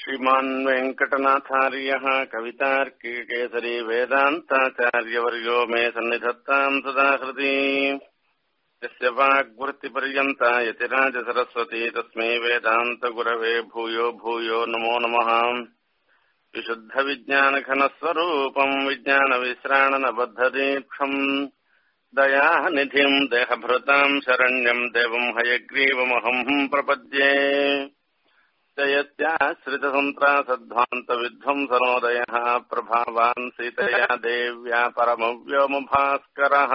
श्रीमान् वेङ्कटनाथार्यः कवितार्किकेसरी वेदान्ताचार्यवर्यो मे सन्निधत्ताम् सदा हृदि यस्य वाग्वृत्तिपर्यन्ता यतिराजसरस्वती तस्मै वेदान्तगुरवे भूयो भूयो नमो नमः विशुद्धविज्ञानघनस्वरूपम् विज्ञानविश्राणनबद्धदीक्षम् दयानिधिम् देहभृताम् शरण्यम् देवम् हयग्रीवमहम् प्रपद्ये जयत्याश्रितसन्त्रासध्वान्तविध्वंसनोदयः प्रभावान् सीतया देव्या परमव्योमभास्करः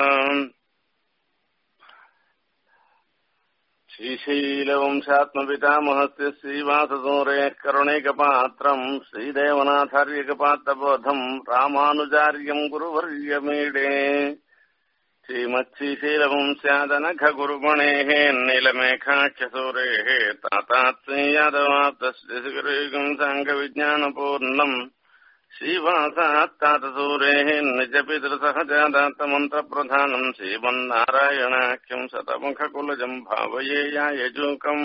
श्रीशीलवंशात्मपितामहस्य श्रीवाससूरेः करुणैकपात्रम् श्रीदेवनाथार्यकपात्रबोधम् रामानुजार्यम् गुरुवर्यमीडे श्रीमच्छीशीलवंस्यादनखगुरुगुणेः नीलमेघाख्यसूरेः तातात्स्यादवाप्तश्रीगुरुयुगम् साङ्गविज्ञानपूर्णम् श्रीवासात्तातसूरेः निजपितृसहजादात्तमन्त्रप्रधानम् श्रीमन्नारायणाख्यम् शतमुखकुलजम् भावये यायजूकम्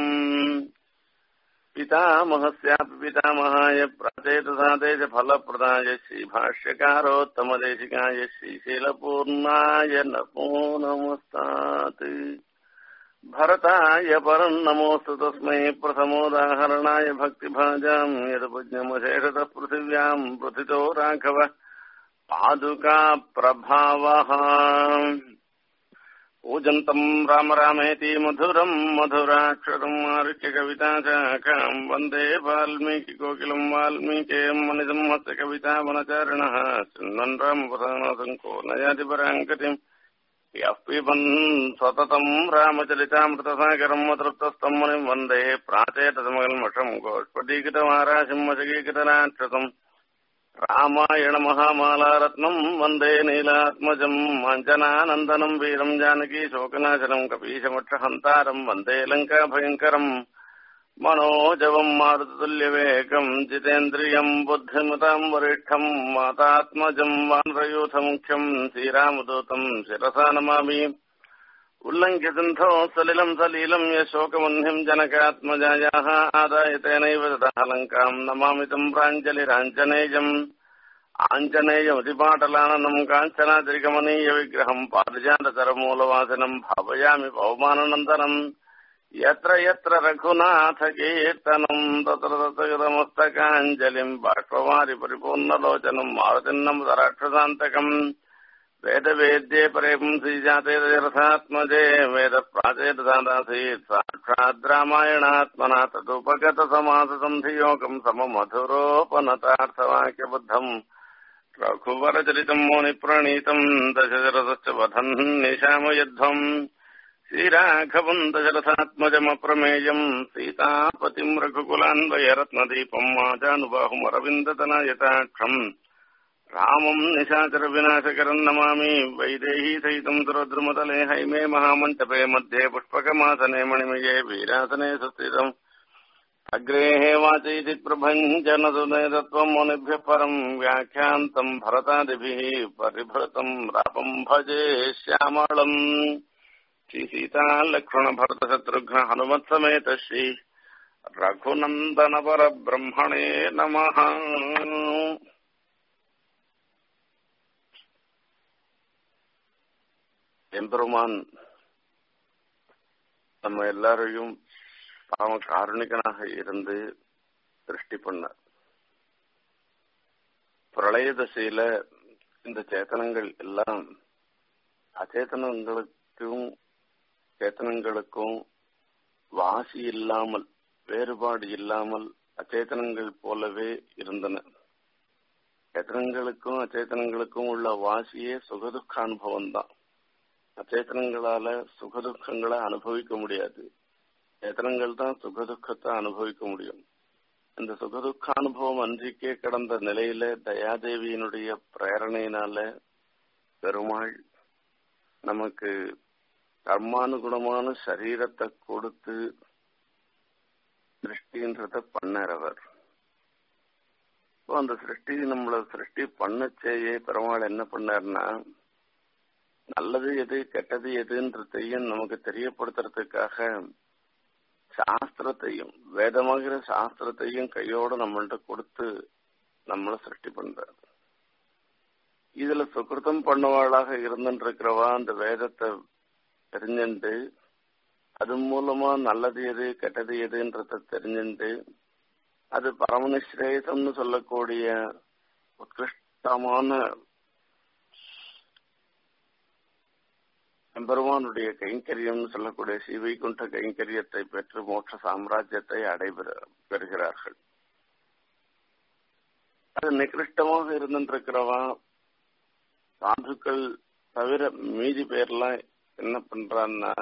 पितामहस्यापि पितामहाय प्राचेतसादेश फलप्रदाय श्रीभाष्यकारोत्तमदेशिकाय श्रीशीलपूर्णाय नमो नमस्तात् भरताय परम् नमोऽस्तु तस्मै प्रथमोदाहरणाय भक्तिभाजाम् यदुपज्ञमशेषतः पृथिव्याम् प्रथितो राघव पादुका प्रभावः पूजन्तम् राम रामेति मधुरम् मधुराक्षरम् आरुह्य कविताशाखाम् वन्दे वाल्मीकिकोकिलम् वाल्मीकेयम् मणिसंहस्य कविता वनचारिणः शृण्वन् रामपदानासङ्को नयातिपराङ्कतिम् यः पिबन् सततम् रामचरितामृतसागरम् अतृप्तस्तम् मुनिम् वन्दे प्राचेतसमकल्मषम् गोष्पटीकृतमाराशिम् वशकीकृतराक्षसम् रामायणमहामालारत्नम् वन्दे नीलात्मजम् अञ्जनानन्दनम् वीरम् जानकी शोकनाशनम् कपीशमक्षहन्तारम् वन्दे लङ्काभयङ्करम् मनोजवम् मारुततुल्यवेगम् जितेन्द्रियम् बुद्धिमताम् वरिष्ठम् मातात्मजम् वानरयूथमुख्यम् श्रीरामदूतम् शिरसा नमामि उल्लङ्घ्य सिन्धो सलिलम् सलीलम् यशोकवह्निम् जनकात्मजायाः आदाय तेनैव ततः लङ्काम् नमामि तम् प्राञ्जलिराञ्जनेयम् आञ्जनेयमतिपाटलाननम् काञ्चनाद्रिगमनीयविग्रहम् पारिजाततरमूलवासिनम् भावयामि पवमाननन्दनम् यत्र यत्र रघुनाथकीर्तनम् तत्र तत्रगतमस्तकाञ्जलिम् बाष्पवारि परिपूर्णलोचनम् मारुतिन्नमुदराक्षसान्तकम् वेदवेद्ये परेपुंसि जाते रथात्मजे वेदप्राचेतसादासीत् साक्षात् रामायणात्मना तदुपगतसमाससन्धियोगम् सममधुरोपनतार्थवाक्यबद्धम् रघुवरचरितम् मुनिप्रणीतम् दशरथश्च वधन् निशामयध्वम् श्रीराघवम् दशरथात्मजमप्रमेयम् सीतापतिम् रघुकुलान्वयरत्नदीपम् माजानुबाहुमरविन्दतनायताक्षम् रामम् निशाचरविनाशकरम् नमामि वैदेही सहितम् सुरद्रुमतले हैमे महामण्डपे मध्ये पुष्पकमासने मणिमये वीरासने सुस्थितम् अग्रेः वाचैति प्रभञ्जनसुने तत्त्वम् मुनिभ्यः परम् व्याख्यान्तम् भरतादिभिः परिभृतम् रापम् भजे श्यामळम् श्रीसीता लक्ष्मणभरतशत्रुघ्न हनुमत्समेत श्री रघुनन्दनपरब्रह्मणे नमः எம்பெருமான் நம்ம எல்லாரையும் பாவ காருணிகனாக இருந்து சிருஷ்டி பண்ணார் பிரளய தசையில இந்த சேத்தனங்கள் எல்லாம் அச்சேதனங்களுக்கும் சேத்தனங்களுக்கும் வாசி இல்லாமல் வேறுபாடு இல்லாமல் அச்சேதனங்கள் போலவே இருந்தன சேத்தனங்களுக்கும் அச்சேதனங்களுக்கும் உள்ள வாசியே சுகதுக்க அனுபவம் தான் அச்சேத்தனங்களால சுகதுக்கங்களை அனுபவிக்க முடியாது சேத்தனங்கள் தான் சுகதுக்கத்தை அனுபவிக்க முடியும் இந்த சுகதுக்க அனுபவம் அன்றைக்கே கடந்த நிலையில தயாதேவியினுடைய பிரேரணையினால பெருமாள் நமக்கு கர்மானுகுணமான சரீரத்தை கொடுத்து சிருஷ்டின்றத பண்ணறவர் இப்போ அந்த சிருஷ்டி நம்மள சிருஷ்டி பண்ணச்சேயே பெருமாள் என்ன பண்ணார்னா நல்லது எது கெட்டது எதுன்றதையும் நமக்கு தெரியப்படுத்துறதுக்காக சாஸ்திரத்தையும் வேதமாகிற சாஸ்திரத்தையும் கையோட நம்மள்ட்ட கொடுத்து நம்மள சிருஷ்டி பண்றாரு இதுல சுக்கிருத்தம் பண்ணவாளாக இருந்துட்டு இருக்கிறவா அந்த வேதத்தை தெரிஞ்சுண்டு அது மூலமா நல்லது எது கெட்டது எதுன்றத தெரிஞ்சுண்டு அது பரமனிஸ்ரேதம்னு சொல்லக்கூடிய உத்கிருஷ்டமான எம்பெருமானுடைய கைங்கரியம்னு சொல்லக்கூடிய ஸ்ரீவைகுண்ட கைங்கரியத்தை பெற்று மோட்ச சாம்ராஜ்யத்தை அடைபெற பெறுகிறார்கள் அது நிகிருஷ்டமாக இருந்துருக்கிறவா சாதுக்கள் தவிர மீதி பேர்லாம் என்ன பண்றான்னா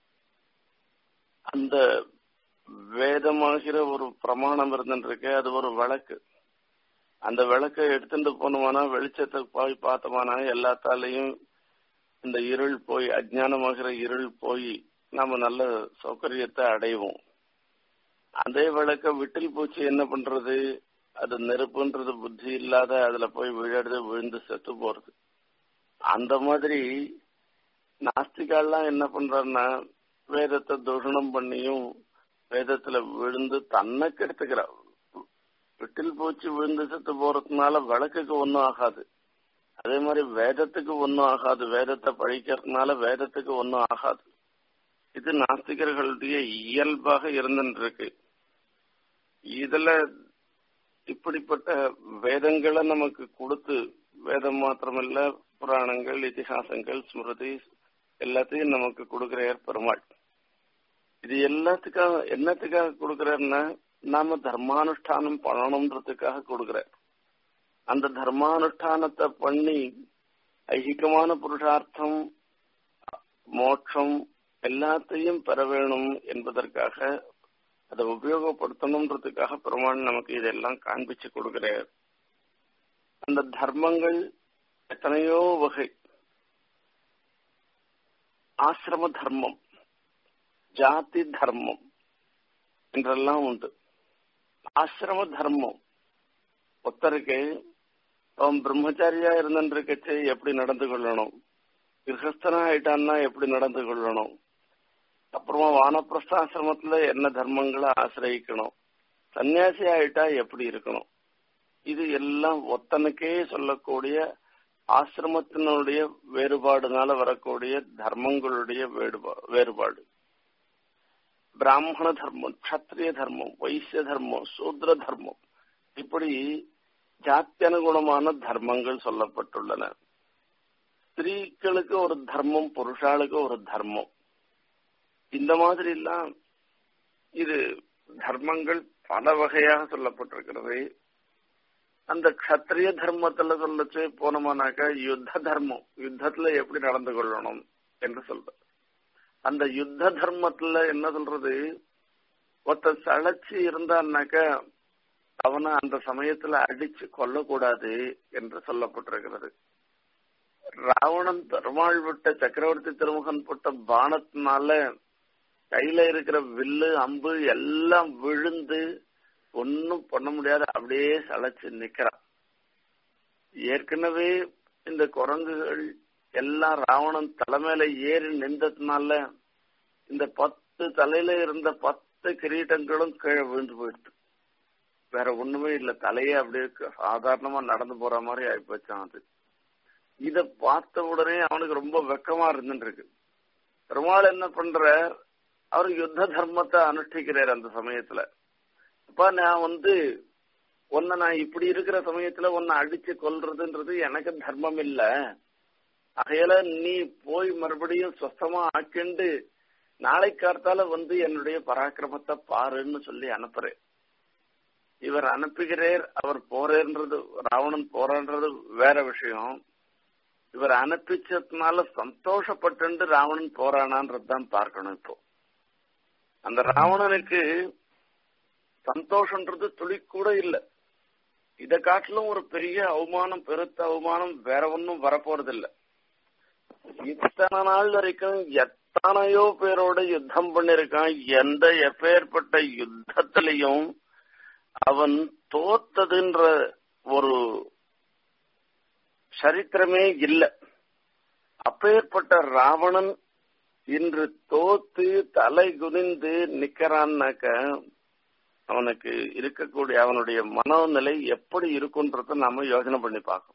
அந்த வேதமாகிற ஒரு பிரமாணம் இருந்துருக்கு அது ஒரு விளக்கு அந்த விளக்கை எடுத்துட்டு போனோமானா வெளிச்சத்தை போய் பார்த்தோமானா எல்லாத்தாலையும் இந்த இருள் போய் அஜ்ஞானமாகிற இருள் போய் நாம நல்ல சௌகரியத்தை அடைவோம் அதே விளக்க விட்டில் பூச்சி என்ன பண்றது அது நெருப்புன்றது புத்தி இல்லாத அதுல போய் விழுறது விழுந்து செத்து போறது அந்த மாதிரி நாஸ்திகாலாம் என்ன பண்றாருன்னா வேதத்தை தூஷணம் பண்ணியும் வேதத்துல விழுந்து தன்னை கெடுத்துக்கிறா விட்டில் பூச்சி விழுந்து செத்து போறதுனால விளக்குக்கு ஒன்றும் ஆகாது அதே மாதிரி வேதத்துக்கு ஒன்றும் ஆகாது வேதத்தை பழிக்கிறதுனால வேதத்துக்கு ஒன்றும் ஆகாது இது நாஸ்திகர்களுடைய இயல்பாக இருந்துருக்கு இதுல இப்படிப்பட்ட வேதங்களை நமக்கு கொடுத்து வேதம் மாத்திரமல்ல புராணங்கள் இதிகாசங்கள் ஸ்மிருதி எல்லாத்தையும் நமக்கு கொடுக்கிறார் பெருமாள் இது எல்லாத்துக்காக என்னத்துக்காக கொடுக்கிறாருன்னா நாம தர்மானுஷ்டானம் பண்ணணும்ன்றதுக்காக கொடுக்கிறார் அந்த தர்மானுஷ்டானத்தை பண்ணி ஐகிகமான புருஷார்த்தம் மோட்சம் எல்லாத்தையும் பெற வேணும் என்பதற்காக அதை உபயோகப்படுத்தணுன்றதுக்காக பெருமாள் நமக்கு இதெல்லாம் காண்பிச்சு கொடுக்கிறார் அந்த தர்மங்கள் எத்தனையோ வகை ஆசிரம தர்மம் ஜாதி தர்மம் என்றெல்லாம் உண்டு ஆசிரம தர்மம் ஒருத்தருக்கு அவன் பிரம்மச்சாரியா இருந்துருக்கச்சு எப்படி நடந்து கொள்ளணும் கிரகஸ்தனா ஆயிட்டான்னா எப்படி நடந்து கொள்ளணும் அப்புறமா வானப்பிரஸ்தாசிரமத்துல என்ன தர்மங்களை ஆசிரியக்கணும் சன்னியாசி ஆயிட்டா எப்படி இருக்கணும் இது எல்லாம் ஒத்தனுக்கே சொல்லக்கூடிய ஆசிரமத்தினுடைய வேறுபாடுனால வரக்கூடிய தர்மங்களுடைய வேறுபாடு பிராமண தர்மம் கத்திரிய தர்மம் வைசிய தர்மம் சூத்ர தர்மம் இப்படி ஜாத்தியனுகுணமான தர்மங்கள் சொல்லப்பட்டுள்ளன ஸ்திரீக்களுக்கு ஒரு தர்மம் புருஷாளுக்கு ஒரு தர்மம் இந்த மாதிரி எல்லாம் இது தர்மங்கள் பல வகையாக சொல்லப்பட்டிருக்கிறது அந்த கத்திரிய தர்மத்துல சொல்லச்சு போனோமானாக்கா யுத்த தர்மம் யுத்தத்துல எப்படி நடந்து கொள்ளணும் என்று சொல்ற அந்த யுத்த தர்மத்துல என்ன சொல்றது ஒருத்த சளைச்சு இருந்தான்னாக்கா அவனை அந்த சமயத்துல அடிச்சு கொல்லக்கூடாது என்று சொல்லப்பட்டிருக்கிறது ராவணன் பெருமாள் விட்ட சக்கரவர்த்தி திருமுகன் போட்ட பானத்தினால கையில இருக்கிற வில்லு அம்பு எல்லாம் விழுந்து ஒன்னும் பண்ண முடியாத அப்படியே சளைச்சு நிக்கிறான் ஏற்கனவே இந்த குரங்குகள் எல்லாம் ராவணன் தலைமையில ஏறி நின்றதுனால இந்த பத்து தலையில இருந்த பத்து கிரீட்டங்களும் கீழே விழுந்து போயிடுது வேற ஒண்ணுமே இல்ல தலையே அப்படியே சாதாரணமா நடந்து போற மாதிரி ஆயிப்போச்சான் அது இத பார்த்த உடனே அவனுக்கு ரொம்ப வெக்கமா இருந்துருக்கு பெருமாள் என்ன பண்ற அவர் யுத்த தர்மத்தை அனுஷ்டிக்கிறார் அந்த சமயத்துல அப்ப நான் வந்து உன்னை நான் இப்படி இருக்கிற சமயத்துல உன்னை அடிச்சு கொல்றதுன்றது எனக்கு தர்மம் இல்ல ஆகையால நீ போய் மறுபடியும் சொஸ்தமா ஆக்கிண்டு நாளை கார்த்தால வந்து என்னுடைய பராக்கிரமத்தை பாருன்னு சொல்லி அனுப்புறேன் இவர் அனுப்புகிறேர் அவர் போறேன்றது ராவணன் போறன்றது வேற விஷயம் இவர் அனுப்பிச்சதுனால சந்தோஷப்பட்டு ராவணன் போறானான்றதுதான் பார்க்கணும் இப்போ அந்த ராவணனுக்கு சந்தோஷன்றது துளி கூட இல்ல இத காட்டிலும் ஒரு பெரிய அவமானம் பெருத்த அவமானம் வேற ஒன்னும் வரப்போறது இல்ல இத்தனை நாள் வரைக்கும் எத்தனையோ பேரோட யுத்தம் பண்ணிருக்கான் எந்த எப்பேற்பட்ட யுத்தத்திலையும் அவன் தோத்ததுன்ற ஒரு சரித்திரமே இல்ல அப்பேற்பட்ட ராவணன் இன்று தோத்து தலை குனிந்து நிக்கிறான்னாக்க அவனுக்கு இருக்கக்கூடிய அவனுடைய மனோநிலை எப்படி இருக்குன்றத நாம யோசனை பண்ணி பார்க்கணும்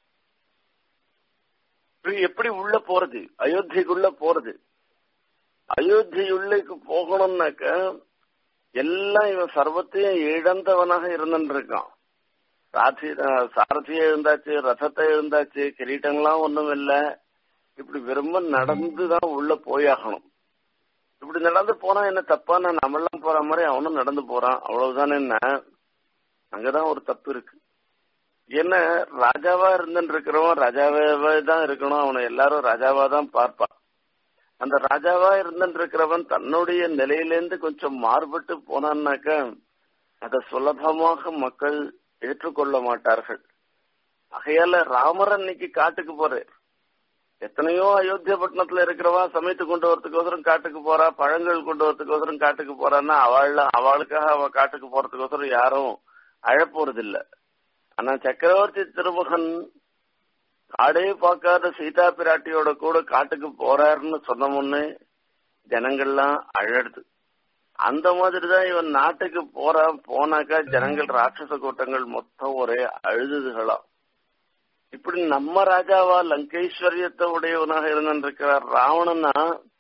எப்படி உள்ள போறது அயோத்திக்குள்ள போறது அயோத்தியுள்ளுக்கு போகணும்னாக்க எல்லாம் இவன் சர்வத்தையும் இழந்தவனாக இருந்துட்டு இருக்கான் சாட்சி சாரதியை இருந்தாச்சு ரதத்தை இருந்தாச்சு கிரீட்டங்கள்லாம் ஒண்ணும் இல்ல இப்படி விரும்ப நடந்துதான் உள்ள போயாகணும் இப்படி நடந்து போனா என்ன தப்பா நான் நம்மளாம் போற மாதிரி அவனும் நடந்து போறான் அவ்வளவுதானே என்ன அங்கதான் ஒரு தப்பு இருக்கு என்ன ராஜாவா இருந்துட்டு இருக்கிறவன் ராஜாவே தான் இருக்கணும் அவனை எல்லாரும் ராஜாவா தான் பார்ப்பான் அந்த ராஜாவா இருந்துட்டு இருக்கிறவன் தன்னுடைய நிலையிலேருந்து கொஞ்சம் மாறுபட்டு போனான்னாக்க அதை சுலபமாக மக்கள் ஏற்றுக்கொள்ள மாட்டார்கள் ஆகையால ராமர் அன்னைக்கு காட்டுக்கு போறார் எத்தனையோ அயோத்தியா பட்டணத்துல இருக்கிறவா சமைத்து கொண்டு வரதுக்கோசரம் காட்டுக்கு போறா பழங்கள் கொண்டு வரதுக்கோசரம் காட்டுக்கு போறான்னா அவள் அவளுக்காக அவ காட்டுக்கு போறதுக்கோசரம் யாரும் அழப்போறது இல்ல ஆனா சக்கரவர்த்தி திருமகன் காடே பார்க்காத சீதா பிராட்டியோட கூட காட்டுக்கு போறாருன்னு சொன்ன முன்னே ஜனங்கள்லாம் அழடுது அந்த மாதிரிதான் இவன் நாட்டுக்கு போறான் போனாக்கா ஜனங்கள் ராட்சச கூட்டங்கள் மொத்தம் ஒரே அழுதுகளாம் இப்படி நம்ம ராஜாவா லங்கேஸ்வரியத்தை உடையவனாக இருந்திருக்கிறார் ராவணனா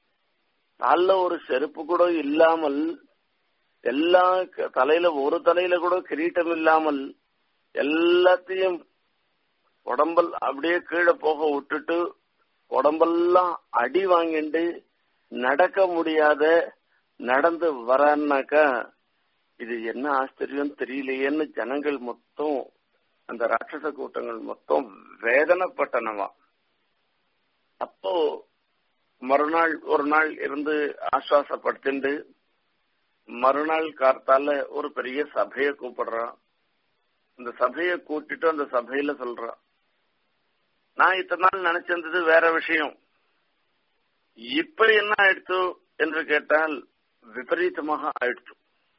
கால ஒரு செருப்பு கூட இல்லாமல் எல்லா தலையில ஒரு தலையில கூட கிரீட்டம் இல்லாமல் எல்லாத்தையும் உடம்பல் அப்படியே கீழே போக விட்டுட்டு உடம்பெல்லாம் அடி வாங்கிட்டு நடக்க முடியாத நடந்து வரான்னாக்கா இது என்ன ஆச்சரியம் தெரியலையேன்னு ஜனங்கள் மொத்தம் அந்த ராட்சச கூட்டங்கள் மொத்தம் வேதனைப்பட்டனவா அப்போ மறுநாள் ஒரு நாள் இருந்து ஆஸ்வாசப்படுத்திண்டு மறுநாள் கார்த்தால ஒரு பெரிய சபையை கூப்பிடுறான் அந்த சபையை கூட்டிட்டு அந்த சபையில சொல்றான் நான் இத்தனை நாள் நினைச்சிருந்தது வேற விஷயம் இப்ப என்ன ஆயிடுச்சு என்று கேட்டால் விபரீதமாக ஆயிடுச்சு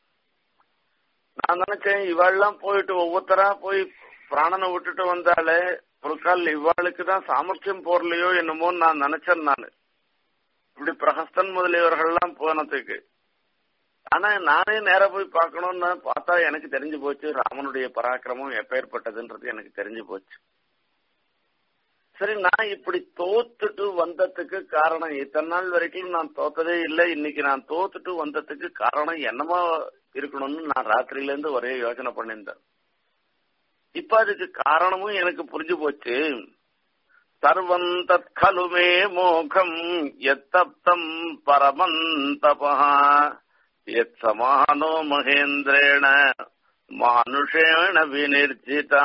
நான் நினைச்சேன் இவாள்லாம் போயிட்டு ஒவ்வொருத்தரா போய் பிராணனை விட்டுட்டு வந்தாலே ஒரு கால் இவாளுக்கு தான் சாமர்த்தியம் போறலையோ என்னமோ நான் நினைச்சேன் நானு இப்படி பிரகஸ்தன் முதலியவர்கள்லாம் போனதுக்கு ஆனா நானே நேர போய் பார்க்கணும்னு பார்த்தா எனக்கு தெரிஞ்சு போச்சு ராமனுடைய பராக்கிரமம் எப்பேற்பட்டதுன்றது எனக்கு தெரிஞ்சு போச்சு சரி நான் இப்படி தோத்துட்டு வந்ததுக்கு காரணம் இத்தனை நாள் வரைக்கும் நான் தோத்ததே இல்லை இன்னைக்கு நான் தோத்துட்டு வந்ததுக்கு காரணம் என்னமா இருக்கணும்னு நான் ராத்திரியில இருந்து ஒரே யோசனை பண்ணியிருந்தேன் இப்ப அதுக்கு காரணமும் எனக்கு புரிஞ்சு போச்சு சர்வம் தத் கலு மே மோகம் எத்தப்தம் பரமந்தபா எத் சமானோ மகேந்திரேண மானுஷேண வினிர்ஜிதா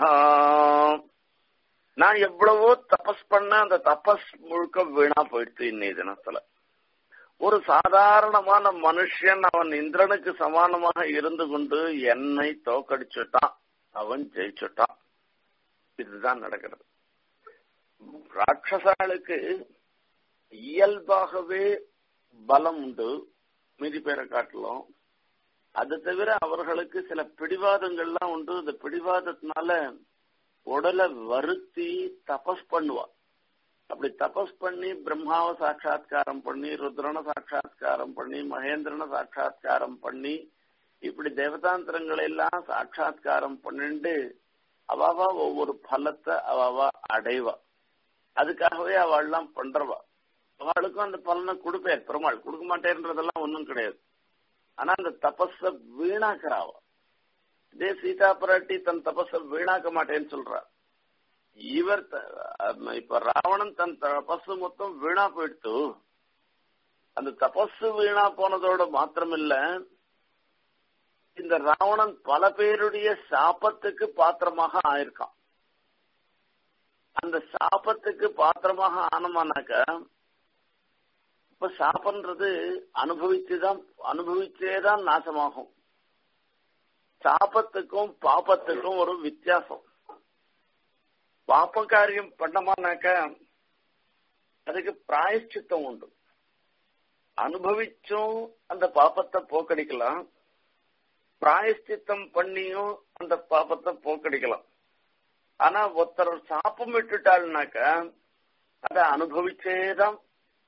நான் எவ்வளவோ தபஸ் பண்ண அந்த தபஸ் முழுக்க வீணா போயிடுச்சு இன்னைய தினத்துல ஒரு சாதாரணமான மனுஷன் அவன் இந்திரனுக்கு சமானமாக இருந்து கொண்டு என்னை தோக்கடிச்சுட்டான் அவன் ஜெயிச்சுட்டான் இதுதான் நடக்கிறது ராட்சசாளுக்கு இயல்பாகவே பலம் உண்டு மீதி பேரை காட்டிலும் அது தவிர அவர்களுக்கு சில பிடிவாதங்கள்லாம் உண்டு இந்த பிடிவாதத்தினால உடலை வருத்தி தபஸ் பண்ணுவா அப்படி தபஸ் பண்ணி பிரம்மாவை சாட்சா்காரம் பண்ணி ருத்ரனை சாட்சா்காரம் பண்ணி மகேந்திரனை சாட்சா்காரம் பண்ணி இப்படி தேவதாந்திரங்களை எல்லாம் சாட்சா்காரம் பண்ணிட்டு அவாவா ஒவ்வொரு பலத்தை அவாவா அடைவா அதுக்காகவே அவள்லாம் பண்றவா அவளுக்கும் அந்த பலனை கொடுப்பேன் பெருமாள் கொடுக்க மாட்டேன்றதெல்லாம் ஒன்றும் கிடையாது ஆனா அந்த தபஸ வீணாக்குறாவா இதே சீதா பிராட்டி தன் தபஸ வீணாக்க மாட்டேன்னு சொல்றார் இவர் இப்ப ராவணன் தன் தபசு மொத்தம் வீணா போயிடுத்து அந்த தபசு வீணா போனதோட மாத்திரமில்ல இந்த ராவணன் பல பேருடைய சாபத்துக்கு பாத்திரமாக ஆயிருக்கான் அந்த சாபத்துக்கு பாத்திரமாக ஆனமானாக்க இப்ப சாபன்றது அனுபவிச்சுதான் அனுபவிச்சேதான் நாசமாகும் சாபத்துக்கும் பாப்பத்துக்கும் ஒரு வித்தியாசம் பாப்ப காரியம் பண்ணமானாக்க அதுக்கு பிராயஷ்சித்தம் உண்டு அனுபவிச்சும் அந்த பாப்பத்தை போக்கடிக்கலாம் பிராயஷ்சித்தம் பண்ணியும் அந்த பாப்பத்தை போக்கடிக்கலாம் ஆனா ஒருத்தர் சாப்பம் விட்டுட்டாள்னாக்க அதை அனுபவிச்சேதான்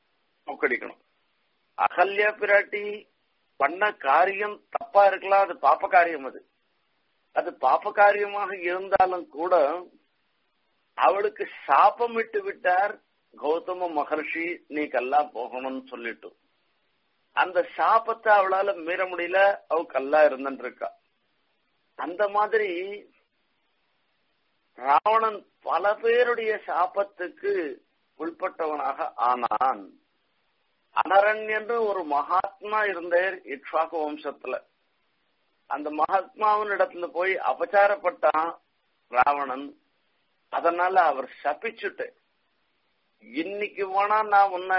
தோக்கடிக்கணும் அகல்யா பிராட்டி பண்ண காரியம் தப்பா இருக்கலாம் அது பாப்ப காரியம் அது அது பாப்ப காரியமாக இருந்தாலும் கூட அவளுக்கு சாபம் விட்டு விட்டார் கௌதம மகர்ஷி நீ கல்லா போகணும்னு சொல்லிட்டு அந்த சாபத்தை அவளால மீற முடியல அவ கல்லா இருந்துட்டு இருக்கா அந்த மாதிரி ராவணன் பல பேருடைய சாபத்துக்கு உள்பட்டவனாக ஆனான் அனரண்யன்னு ஒரு மகாத்மா இருந்தார் இக்ஷாக்கு வம்சத்துல அந்த மகாத்மாவின் இடத்துல போய் அபச்சாரப்பட்டான் ராவணன் அதனால அவர் சபிச்சுட்டு இன்னைக்கு வேணா நான் உன்னை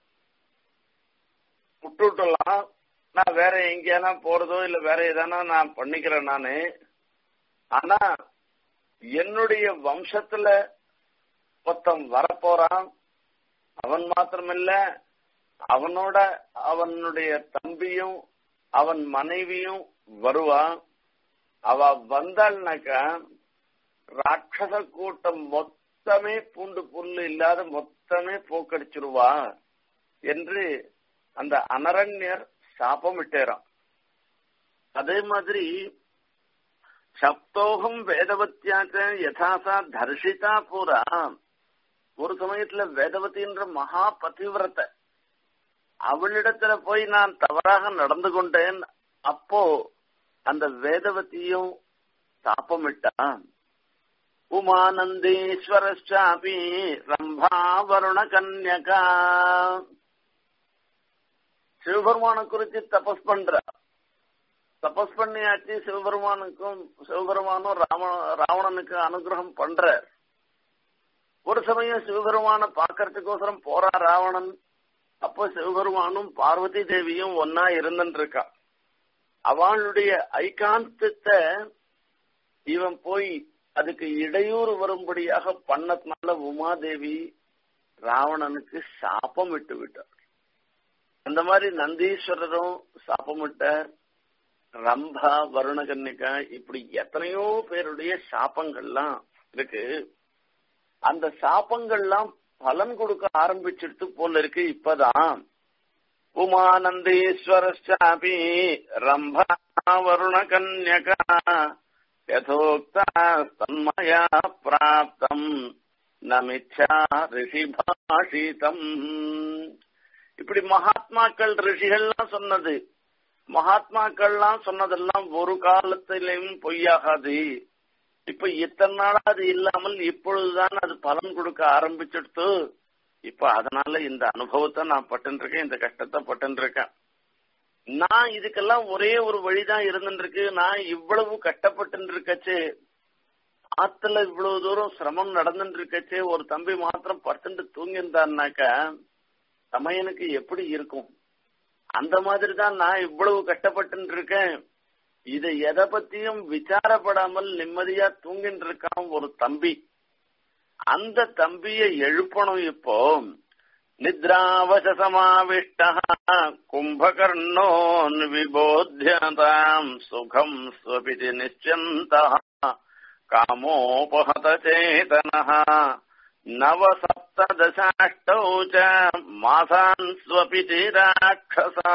விட்டுவிட்டலாம் நான் வேற எங்கேயானா போறதோ இல்ல வேற எதானா நான் பண்ணிக்கிறேன் நானு ஆனா என்னுடைய வம்சத்துல மொத்தம் வரப்போறான் அவன் மாத்திரமில்ல அவனோட அவனுடைய தம்பியும் அவன் மனைவியும் வருவான் அவ வந்தாள்னாக்கா ராட்சச கூட்டம் மொத்தமே பூண்டு புல்லு இல்லாத மொத்தமே போக்கடிச்சிருவா என்று அந்த அனரண்யர் சாபம் விட்டேறான் அதே மாதிரி சப்தோகம் வேதவத்தியாக யதாசா தர்ஷிதா பூரா ஒரு சமயத்துல வேதவதின்ற மகா பதிவிரத்தை அவளிடத்துல போய் நான் தவறாக நடந்து கொண்டேன் அப்போ அந்த வேதவதியும் தாப்பமிட்டான் உமானந்தீஸ்வரஸ்டாபி ரம்பா வருண கன்யகா சிவபெருமான குறிச்சு தபஸ் பண்ற தபஸ் பண்ணியாச்சு சிவபெருமானுக்கும் சிவபெருமானும் ராம ராவணனுக்கு அனுகிரகம் பண்ற ஒரு சமயம் சிவபெருமான பாக்கறதுக்கோசரம் போறா ராவணன் அப்போ சிவபெருமானும் பார்வதி தேவியும் ஒன்னா இருந்துட்டு இருக்கா அவளுடைய ஐகாந்தத்தை இவன் போய் அதுக்கு இடையூறு வரும்படியாக பண்ணதுனால உமாதேவி ராவணனுக்கு சாபம் விட்டு விட்டார் அந்த மாதிரி நந்தீஸ்வரரும் சாபம் விட்டார் ரம்பா வருணகன்னிகா இப்படி எத்தனையோ பேருடைய சாபங்கள்லாம் இருக்கு அந்த சாபங்கள்லாம் பலன் கொடுக்க ஆரம்பிச்சிட்டு போல இருக்கு இப்பதான் உமானந்தீஸ்வரஸ்டாபி ரம்பா வருணகன்யகா யதோக்தா தன்மயா பிராப்தம் நமிச்சா ரிஷி பாஷிதம் இப்படி மகாத்மாக்கள் ரிஷிகள்லாம் சொன்னது மகாத்மாக்கள்லாம் சொன்னதெல்லாம் ஒரு காலத்திலையும் பொய்யாகாது இப்ப இத்தனை நாளா அது இல்லாமல் இப்பொழுதுதான் அது பலன் கொடுக்க ஆரம்பிச்சிடுத்து இப்ப அதனால இந்த அனுபவத்தை நான் பட்டு இருக்கேன் இந்த கஷ்டத்தை பட்டு இருக்கேன் நான் இதுக்கெல்லாம் ஒரே ஒரு வழிதான் இருந்துருக்கு நான் இவ்வளவு கஷ்டப்பட்டு இருக்கச்சு ஆத்துல இவ்வளவு தூரம் சிரமம் நடந்துட்டு இருக்கச்சே ஒரு தம்பி மாத்திரம் படுத்துட்டு தூங்கியிருந்தான்னாக்கா சமையனுக்கு எப்படி இருக்கும் அந்த மாதிரி தான் நான் இவ்வளவு கஷ்டப்பட்டு இருக்கேன் இதை எதை பத்தியும் விசாரப்படாமல் நிம்மதியா தூங்கிட்டு இருக்கான் ஒரு தம்பி அந்த தம்பியை எழுப்பணும் இப்போ நித்ராவசமாவிஷ்ட கும்பகர்ணோன் விபோத்தியதாம் சுகம் ஸ்வபிதி நிச்சந்த காமோபஹத சேதன நவ சப்ததசாஷ்டௌ ச மாசான் ஸ்வபிதி ராட்சசா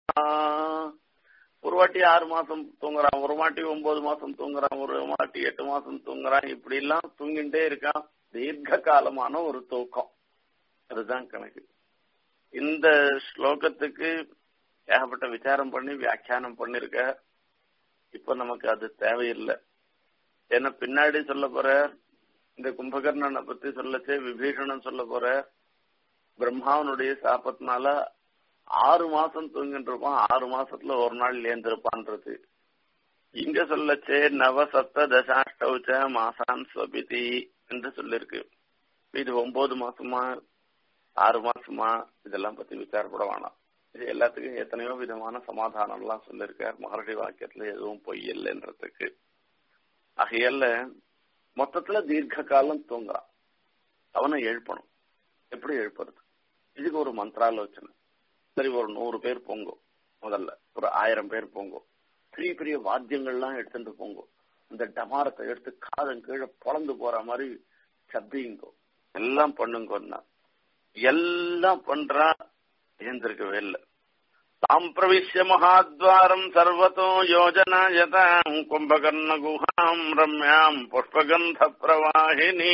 ஒரு வாட்டி ஆறு மாசம் தூங்குறான் ஒரு வாட்டி ஒன்பது மாசம் தூங்குறான் ஒரு வாட்டி எட்டு மாசம் தூங்குறான் இப்படி எல்லாம் தூங்கிட்டே இருக்கான் தீர்க்க காலமான ஒரு தூக்கம் அதுதான் கணக்கு இந்த ஸ்லோகத்துக்கு ஏகப்பட்ட விசாரம் பண்ணி வியாக்கியானம் பண்ணிருக்க இப்ப நமக்கு அது தேவையில்லை ஏன்னா பின்னாடி சொல்ல போற இந்த கும்பகர்ணனை பத்தி சொல்லச்சே விபீஷணன் சொல்ல போற பிரம்மாவனுடைய சாபத்தினால ஆறு மாசம் தூங்கிட்டு இருப்பான் ஆறு மாசத்துல ஒரு நாள் ஏந்திருப்பான்றது இங்க சொல்லச்சே நவ சப்த தசாஷ்டௌச்ச மாசான் ஸ்வபிதி என்று சொல்லிருக்கு இது ஒன்பது மாசமா ஆறு மாசமா இதெல்லாம் பத்தி விசாரப்பட வேணாம் இது எல்லாத்துக்கும் எத்தனையோ விதமான சமாதானம் எல்லாம் சொல்லிருக்கார் மகர்ஷி வாக்கியத்துல எதுவும் பொய் இல்லைன்றதுக்கு ஆகையால மொத்தத்துல தீர்க்க காலம் தூங்குறான் அவனை எழுப்பணும் எப்படி எழுப்புறது இதுக்கு ஒரு மந்திராலோசனை சரி ஒரு நூறு பேர் போங்கோ முதல்ல ஒரு ஆயிரம் பேர் போங்கோ பெரிய பெரிய வாத்தியங்கள்லாம் எடுத்துட்டு போங்கோ இந்த டமாரத்தை எடுத்து காதம் கீழே பொழந்து போற மாதிரி சப்பிங்கோ எல்லாம் பண்ணுங்கன்னா எல்லாம் பண்றா ஏந்திருக்கவே இல்லை தாம் பிரவிஷ்ய மகாத்வாரம் சர்வத்தோ யோஜனாயதாம் கும்பகர்ண குஹாம் ரம்யாம் புஷ்பகந்த பிரவாகினி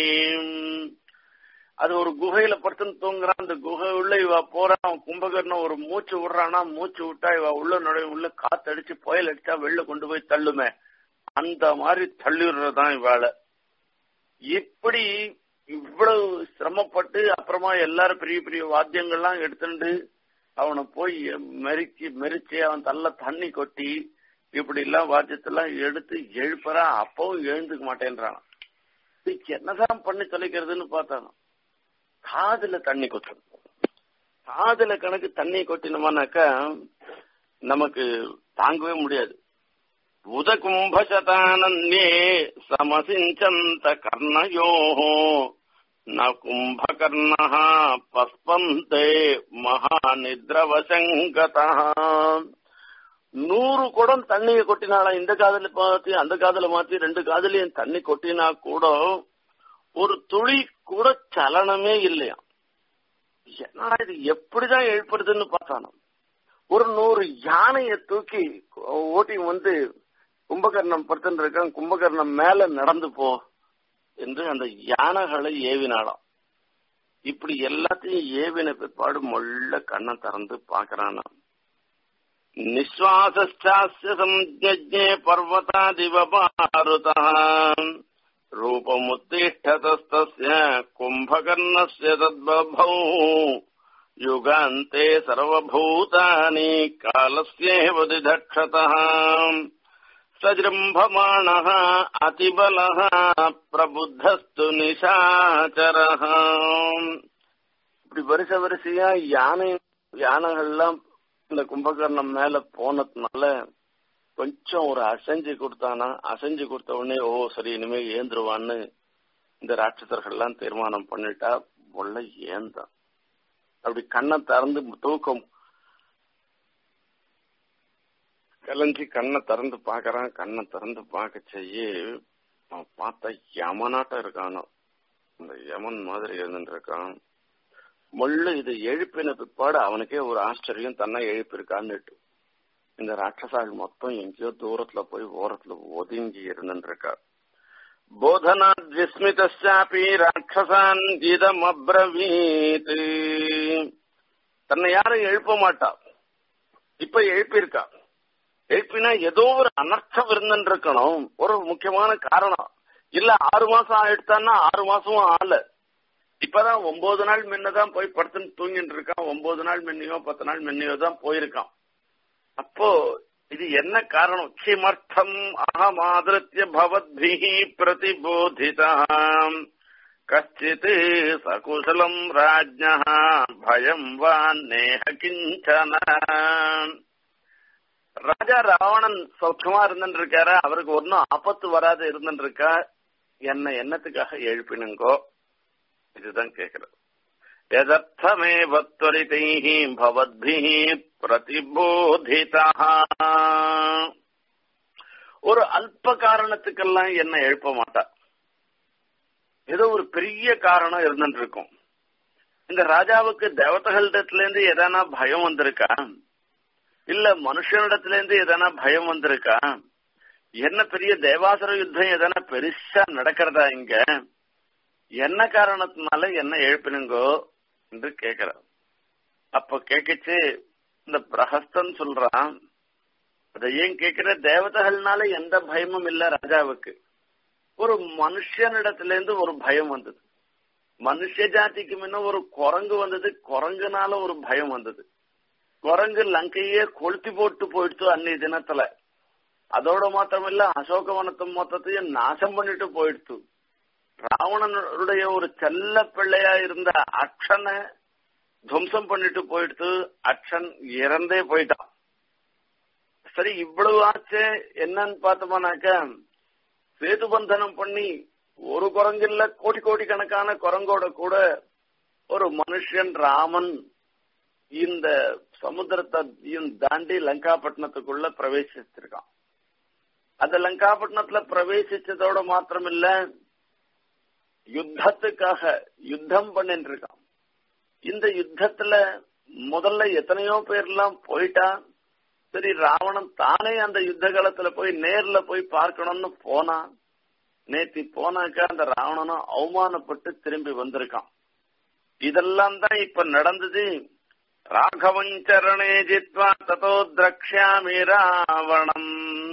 அது ஒரு குகையில படுத்துன்னு தூங்குறான் அந்த குகை உள்ள இவ போறான் கும்பகர்ணம் ஒரு மூச்சு விடுறானா மூச்சு விட்டா இவ உள்ள நுழைய உள்ள காத்தடிச்சு புயல் அடிச்சா வெளில கொண்டு போய் தள்ளுமே அந்த மாதிரி தள்ளி விடுறதுதான் இவாள இப்படி இவ்வளவு சிரமப்பட்டு அப்புறமா எல்லாரும் பெரிய பெரிய வாத்தியங்கள்லாம் எடுத்துட்டு அவனை போய் மெரிச்சு மெரிச்சு அவன் தள்ள தண்ணி கொட்டி இப்படி எல்லாம் வாத்தியத்தெல்லாம் எடுத்து எழுப்புறான் அப்பவும் எழுந்துக்க மாட்டேன்றான் இதுக்கு என்னதான் பண்ணி தொலைக்கிறதுன்னு பார்த்தானோ காதுல தண்ணி கொட்டணும் காதுல கணக்கு தண்ணி கொட்டினோம்னாக்கா நமக்கு தாங்கவே முடியாது உதகும்பசதானன்யே சமசிஞ்சந்த கர்ணயோ ந கும்பகர்ண பஸ்பந்தே மகாநித்ரவசங்கதா நூறு குடம் தண்ணியை கொட்டினாலாம் இந்த காதல மாத்தி அந்த காதல மாத்தி ரெண்டு காதலையும் தண்ணி கொட்டினா கூட ஒரு துளி கூட சலனமே இல்லையா என்னடா இது எப்படிதான் எழுப்புறதுன்னு பார்த்தானோ ஒரு நூறு யானையை தூக்கி ஓட்டி வந்து கும்பகர்ணம் படுத்துட்டு இருக்கான் கும்பகர்ணம் மேல நடந்து போ என்று அந்த யானைகளை ஏவினாலாம் இப்படி எல்லாத்தையும் ஏவின பிற்பாடு மொள்ள கண்ணை திறந்து பாக்குறானா நிஸ்வாசாஸ்ய சம்ஜே பர்வதாதிவ பாருதா रूपमुत्तिष्ठतस्तस्य कुम्भकर्णस्य तद्बभौ युगान्ते सर्वभूतानि कालस्येव दिधक्षतः सजृम्भमाणः अतिबलः प्रबुद्धस्तु निशाचरः இப்படி வரிசை வரிசையா யானை யானைகள்லாம் இந்த கும்பகர்ணம் மேல போனதுனால கொஞ்சம் ஒரு அசைஞ்சு கொடுத்தானா அசைஞ்சு கொடுத்த உடனே ஓ சரி இனிமே ஏந்துருவான்னு இந்த ராட்சசர்கள்லாம் தீர்மானம் பண்ணிட்டா உள்ள ஏந்தான் அப்படி கண்ணை திறந்து தூக்கம் கலைஞ்சி கண்ணை திறந்து பாக்குறான் கண்ணை திறந்து பார்க்க செய்ய அவன் பார்த்தா யமனாட்டம் இருக்கானோ அந்த யமன் மாதிரி இருந்துட்டு இருக்கான் முள்ள இது எழுப்பின பிற்பாடு அவனுக்கே ஒரு ஆச்சரியம் தன்னை எழுப்பியிருக்கான்னுட்டு இந்த ராட்சசாள் மொத்தம் எங்கேயோ தூரத்துல போய் ஓரத்துல ஒதுங்கி இருந்துருக்கா போதனாத் விஸ்மிதாப்பி ராட்சசான் இதம் அப்ரவீத் தன்னை யாரும் எழுப்ப மாட்டா இப்ப எழுப்பியிருக்கா எழுப்பினா ஏதோ ஒரு அனர்த்தம் இருந்துன்னு இருக்கணும் ஒரு முக்கியமான காரணம் இல்ல ஆறு மாசம் ஆயிடுத்தான்னா ஆறு மாசமும் ஆள இப்பதான் ஒன்பது நாள் முன்னதான் போய் படுத்துன்னு தூங்கிட்டு இருக்கான் ஒன்பது நாள் முன்னையோ பத்து நாள் முன்னையோ தான் போயிருக்கான் அப்போ இது என்ன காரணம் கிமர்த்தம் அகமாதிருத்திய பவத்பிஹி பிரதிபோதிதாம் கச்சித் சகுசலம் ராஜ்ய பயம் வா நேஹ கிஞ்சன ராஜா ராவணன் சௌக்கியமா இருந்துட்டு இருக்காரு அவருக்கு ஒன்னும் ஆபத்து வராது இருந்துட்டு இருக்கா என்ன என்னத்துக்காக எழுப்பினுங்கோ இதுதான் கேக்குறது எதர்த்தமேவ त्वरितैः भवद्भिः பிரதிபோதிதா ஒரு அல்ப காரணத்துக்கெல்லாம் என்ன எழுப்ப மாட்டா ஏதோ ஒரு பெரிய காரணம் இருந்துட்டு இருக்கும் இந்த ராஜாவுக்கு தேவதைகளிடத்துல இருந்து எதனா பயம் வந்திருக்கா இல்ல மனுஷனிடத்துல இருந்து எதனா பயம் வந்திருக்கா என்ன பெரிய தேவாசுர யுத்தம் எதனா பெருசா நடக்கிறதா இங்க என்ன காரணத்தினால என்ன எழுப்பினுங்கோ என்று கேக்குறான் அப்ப கேக்கச்சு இந்த பிரஹஸ்தன் சொல்றான் அதை ஏன் கேக்குற தேவதைகள்னால எந்த பயமும் இல்ல ராஜாவுக்கு ஒரு மனுஷனிடத்துல இருந்து ஒரு பயம் வந்தது மனுஷ ஜாதிக்கு முன்ன ஒரு குரங்கு வந்தது குரங்குனால ஒரு பயம் வந்தது குரங்கு லங்கையே கொளுத்தி போட்டு போயிடுச்சு அன்னைய தினத்துல அதோட மாத்திரமில்ல அசோகவனத்தை மொத்தத்தையும் நாசம் பண்ணிட்டு போயிடுச்சு ராவணனுடைய ஒரு செல்ல பிள்ளையா இருந்த அக்ஷனை துவம்சம் பண்ணிட்டு போயிடுத்து அக்ஷன் இறந்தே போயிட்டான் சரி இவ்வளவு ஆச்சு என்னன்னு பார்த்தோம்னாக்க சேது பந்தனம் பண்ணி ஒரு குரங்கில்ல கோடி கோடி கணக்கான குரங்கோட கூட ஒரு மனுஷன் ராமன் இந்த சமுத்திரத்தையும் தாண்டி லங்காபட்டினத்துக்குள்ள பிரவேசிச்சிருக்கான் அந்த லங்காபட்டினத்துல பிரவேசிச்சதோட மாத்திரமில்ல யுத்தத்துக்காக யுத்தம் பண்ணிட்டு இருக்கான் இந்த யுத்தத்துல முதல்ல எத்தனையோ பேர்லாம் போயிட்டா சரி ராவணன் தானே அந்த யுத்த காலத்துல போய் நேர்ல போய் பார்க்கணும்னு போனான் நேத்தி போனாக்கா அந்த ராவணனும் அவமானப்பட்டு திரும்பி வந்திருக்கான் இதெல்லாம் தான் இப்ப நடந்தது ராகவஞ்சரணே ஜித்வா ததோ திரக்ஷாமி ராவணம்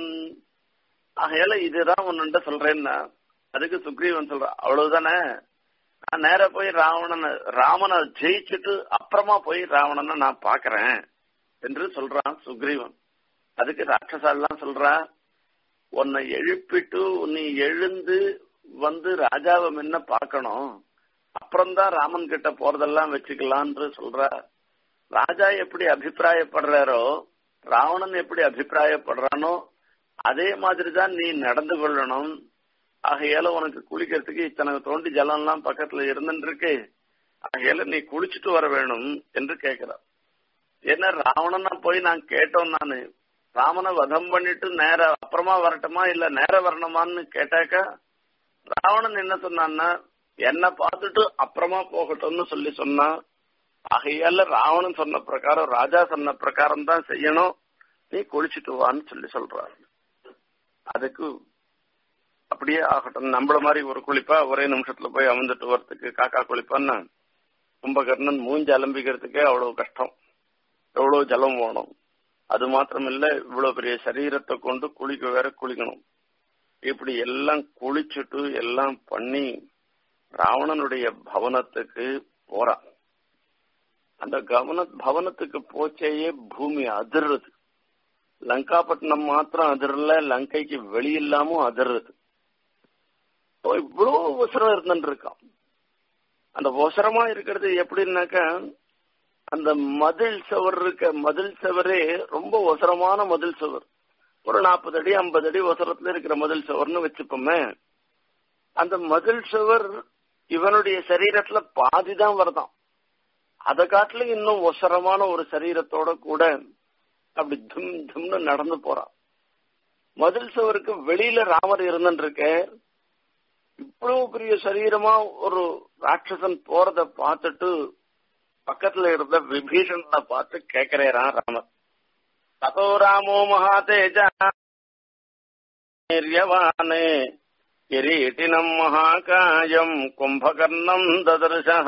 ஆகையால இதுதான் உன்னுண்ட சொல்றேன்னா அதுக்கு சுக்ரீவன் சொல்ற அவ்வளவுதானே நான் நேர போய் ராவணனை ராமனை ஜெயிச்சுட்டு அப்புறமா போய் ராவணனை நான் பாக்குறேன் என்று சொல்றான் சுக்ரீவன் அதுக்கு ராட்சசாலாம் சொல்றா உன்னை எழுப்பிட்டு நீ எழுந்து வந்து ராஜாவை முன்ன பார்க்கணும் அப்புறம்தான் ராமன் கிட்ட போறதெல்லாம் வச்சுக்கலான்னு சொல்ற ராஜா எப்படி அபிப்பிராயப்படுறாரோ ராவணன் எப்படி அபிப்பிராயப்படுறானோ அதே மாதிரிதான் நீ நடந்து கொள்ளணும் ஆகையால உனக்கு குளிக்கிறதுக்கு இத்தனை தோண்டி ஜலம் எல்லாம் பக்கத்துல இருந்துட்டு இருக்கு ஆகையால நீ குளிச்சுட்டு வர வேணும் என்று கேட்கிறார் என்ன ராவணனா போய் நான் கேட்டோம் நானு ராமனை வதம் பண்ணிட்டு நேர அப்புறமா வரட்டுமா இல்ல நேர வரணுமான்னு கேட்டாக்கா ராவணன் என்ன சொன்னான்னா என்ன பார்த்துட்டு அப்புறமா போகட்டும்னு சொல்லி சொன்னான் ஆகையால ராவணன் சொன்ன பிரகாரம் ராஜா சொன்ன பிரகாரம் தான் செய்யணும் நீ குளிச்சுட்டு வான்னு சொல்லி சொல்றாரு அதுக்கு அப்படியே ஆகட்டும் நம்மள மாதிரி ஒரு குளிப்பா ஒரே நிமிஷத்துல போய் அமர்ந்துட்டு வரதுக்கு காக்கா குளிப்பான்னு கும்பகர்ணன் மூஞ்சி அலம்பிக்கிறதுக்கே அவ்வளவு கஷ்டம் எவ்வளவு ஜலம் வேணும் அது மாத்திரம் இல்ல இவ்வளவு பெரிய சரீரத்தை கொண்டு குளிக்க வேற குளிக்கணும் இப்படி எல்லாம் குளிச்சுட்டு எல்லாம் பண்ணி ராவணனுடைய பவனத்துக்கு போறான் அந்த கவன பவனத்துக்கு போச்சேயே பூமி அதிர்றது லங்காப்பட்டினம் மாத்திரம் அதிரல லங்கைக்கு வெளியில்லாமும் அதிர்றது இவ்வளவு அவசரம் இருந்துட்டு இருக்கான் அந்த அவசரமா இருக்கிறது எப்படின்னாக்கா அந்த மதில் சுவர் இருக்க மதில் சுவரே ரொம்ப ஒசரமான மதில் சுவர் ஒரு நாற்பது அடி ஐம்பது அடி ஒசரத்துல இருக்கிற மதில் சுவர்னு வச்சுப்போமே அந்த மதில் சுவர் இவனுடைய சரீரத்துல பாதி தான் வருதான் அதை காட்டிலும் இன்னும் ஒசரமான ஒரு சரீரத்தோட கூட அப்படி தும் தும்னு நடந்து போறான் மதில் சுவருக்கு வெளியில ராமர் இருந்துட்டு இருக்க இவ்வளவு பெரிய சரீரமா ஒரு ராட்சசன் போறத பார்த்துட்டு பக்கத்துல இருந்த விபீஷணனை பார்த்து கேட்கிறேரான் ராமர் ததோ ராமோ மகாதேஜா வீரியவானே கிரீட்டினம் மகாகாயம் கும்பகர்ணம் ததர்ஷः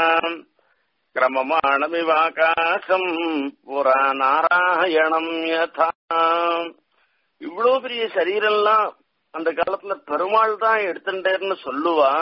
கிரமமாணமிவாகாசம் புறா நாராயணம் யதா இவ்வளவு பெரிய சரீரம்லாம் அந்த காலத்துல பெருமாள் தான் எடுத்துட்டேன்னு சொல்லுவா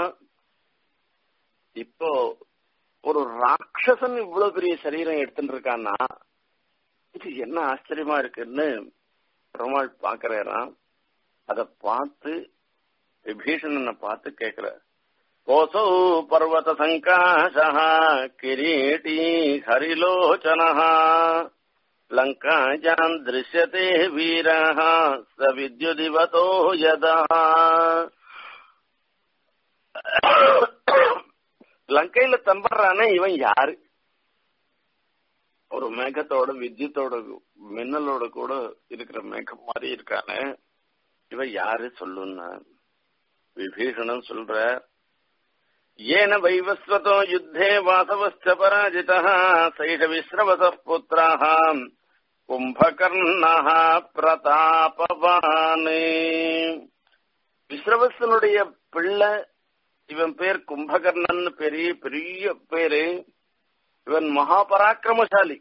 இப்போ ஒரு ராட்சசன் இவ்வளவு பெரிய சரீரம் எடுத்துட்டு இருக்கான்னா இது என்ன ஆச்சரியமா இருக்குன்னு பெருமாள் பாக்குறாராம் அத பார்த்து விபீஷணனை பார்த்து கேக்குற கோசௌ பர்வத சங்காச கிரீட்டி ஹரிலோச்சன லங்காஜான் திருஷ்யதே வீர ச வித்யுதிவதோ யதா லங்கையில தம்படுறானே இவன் யாரு ஒரு மேகத்தோட வித்யுத்தோட மின்னலோட கூட இருக்கிற மேகம் மாதிரி இருக்கானே இவன் யாரு சொல்லுன்னா விபீஷணன் சொல்ற ஏன வைவஸ்வதோ யுத்தே வாசவஸ்த பராஜித சைஷ விஸ்ரவச புத்திராः கும்பகர்ணः பிரதாபவானே விஸ்ரவசனுடைய பிள்ளை இவன் பேர் கும்பகர்ணன் பெரிய பெரிய பேரு இவன் மகாபராக்கிரமசாலி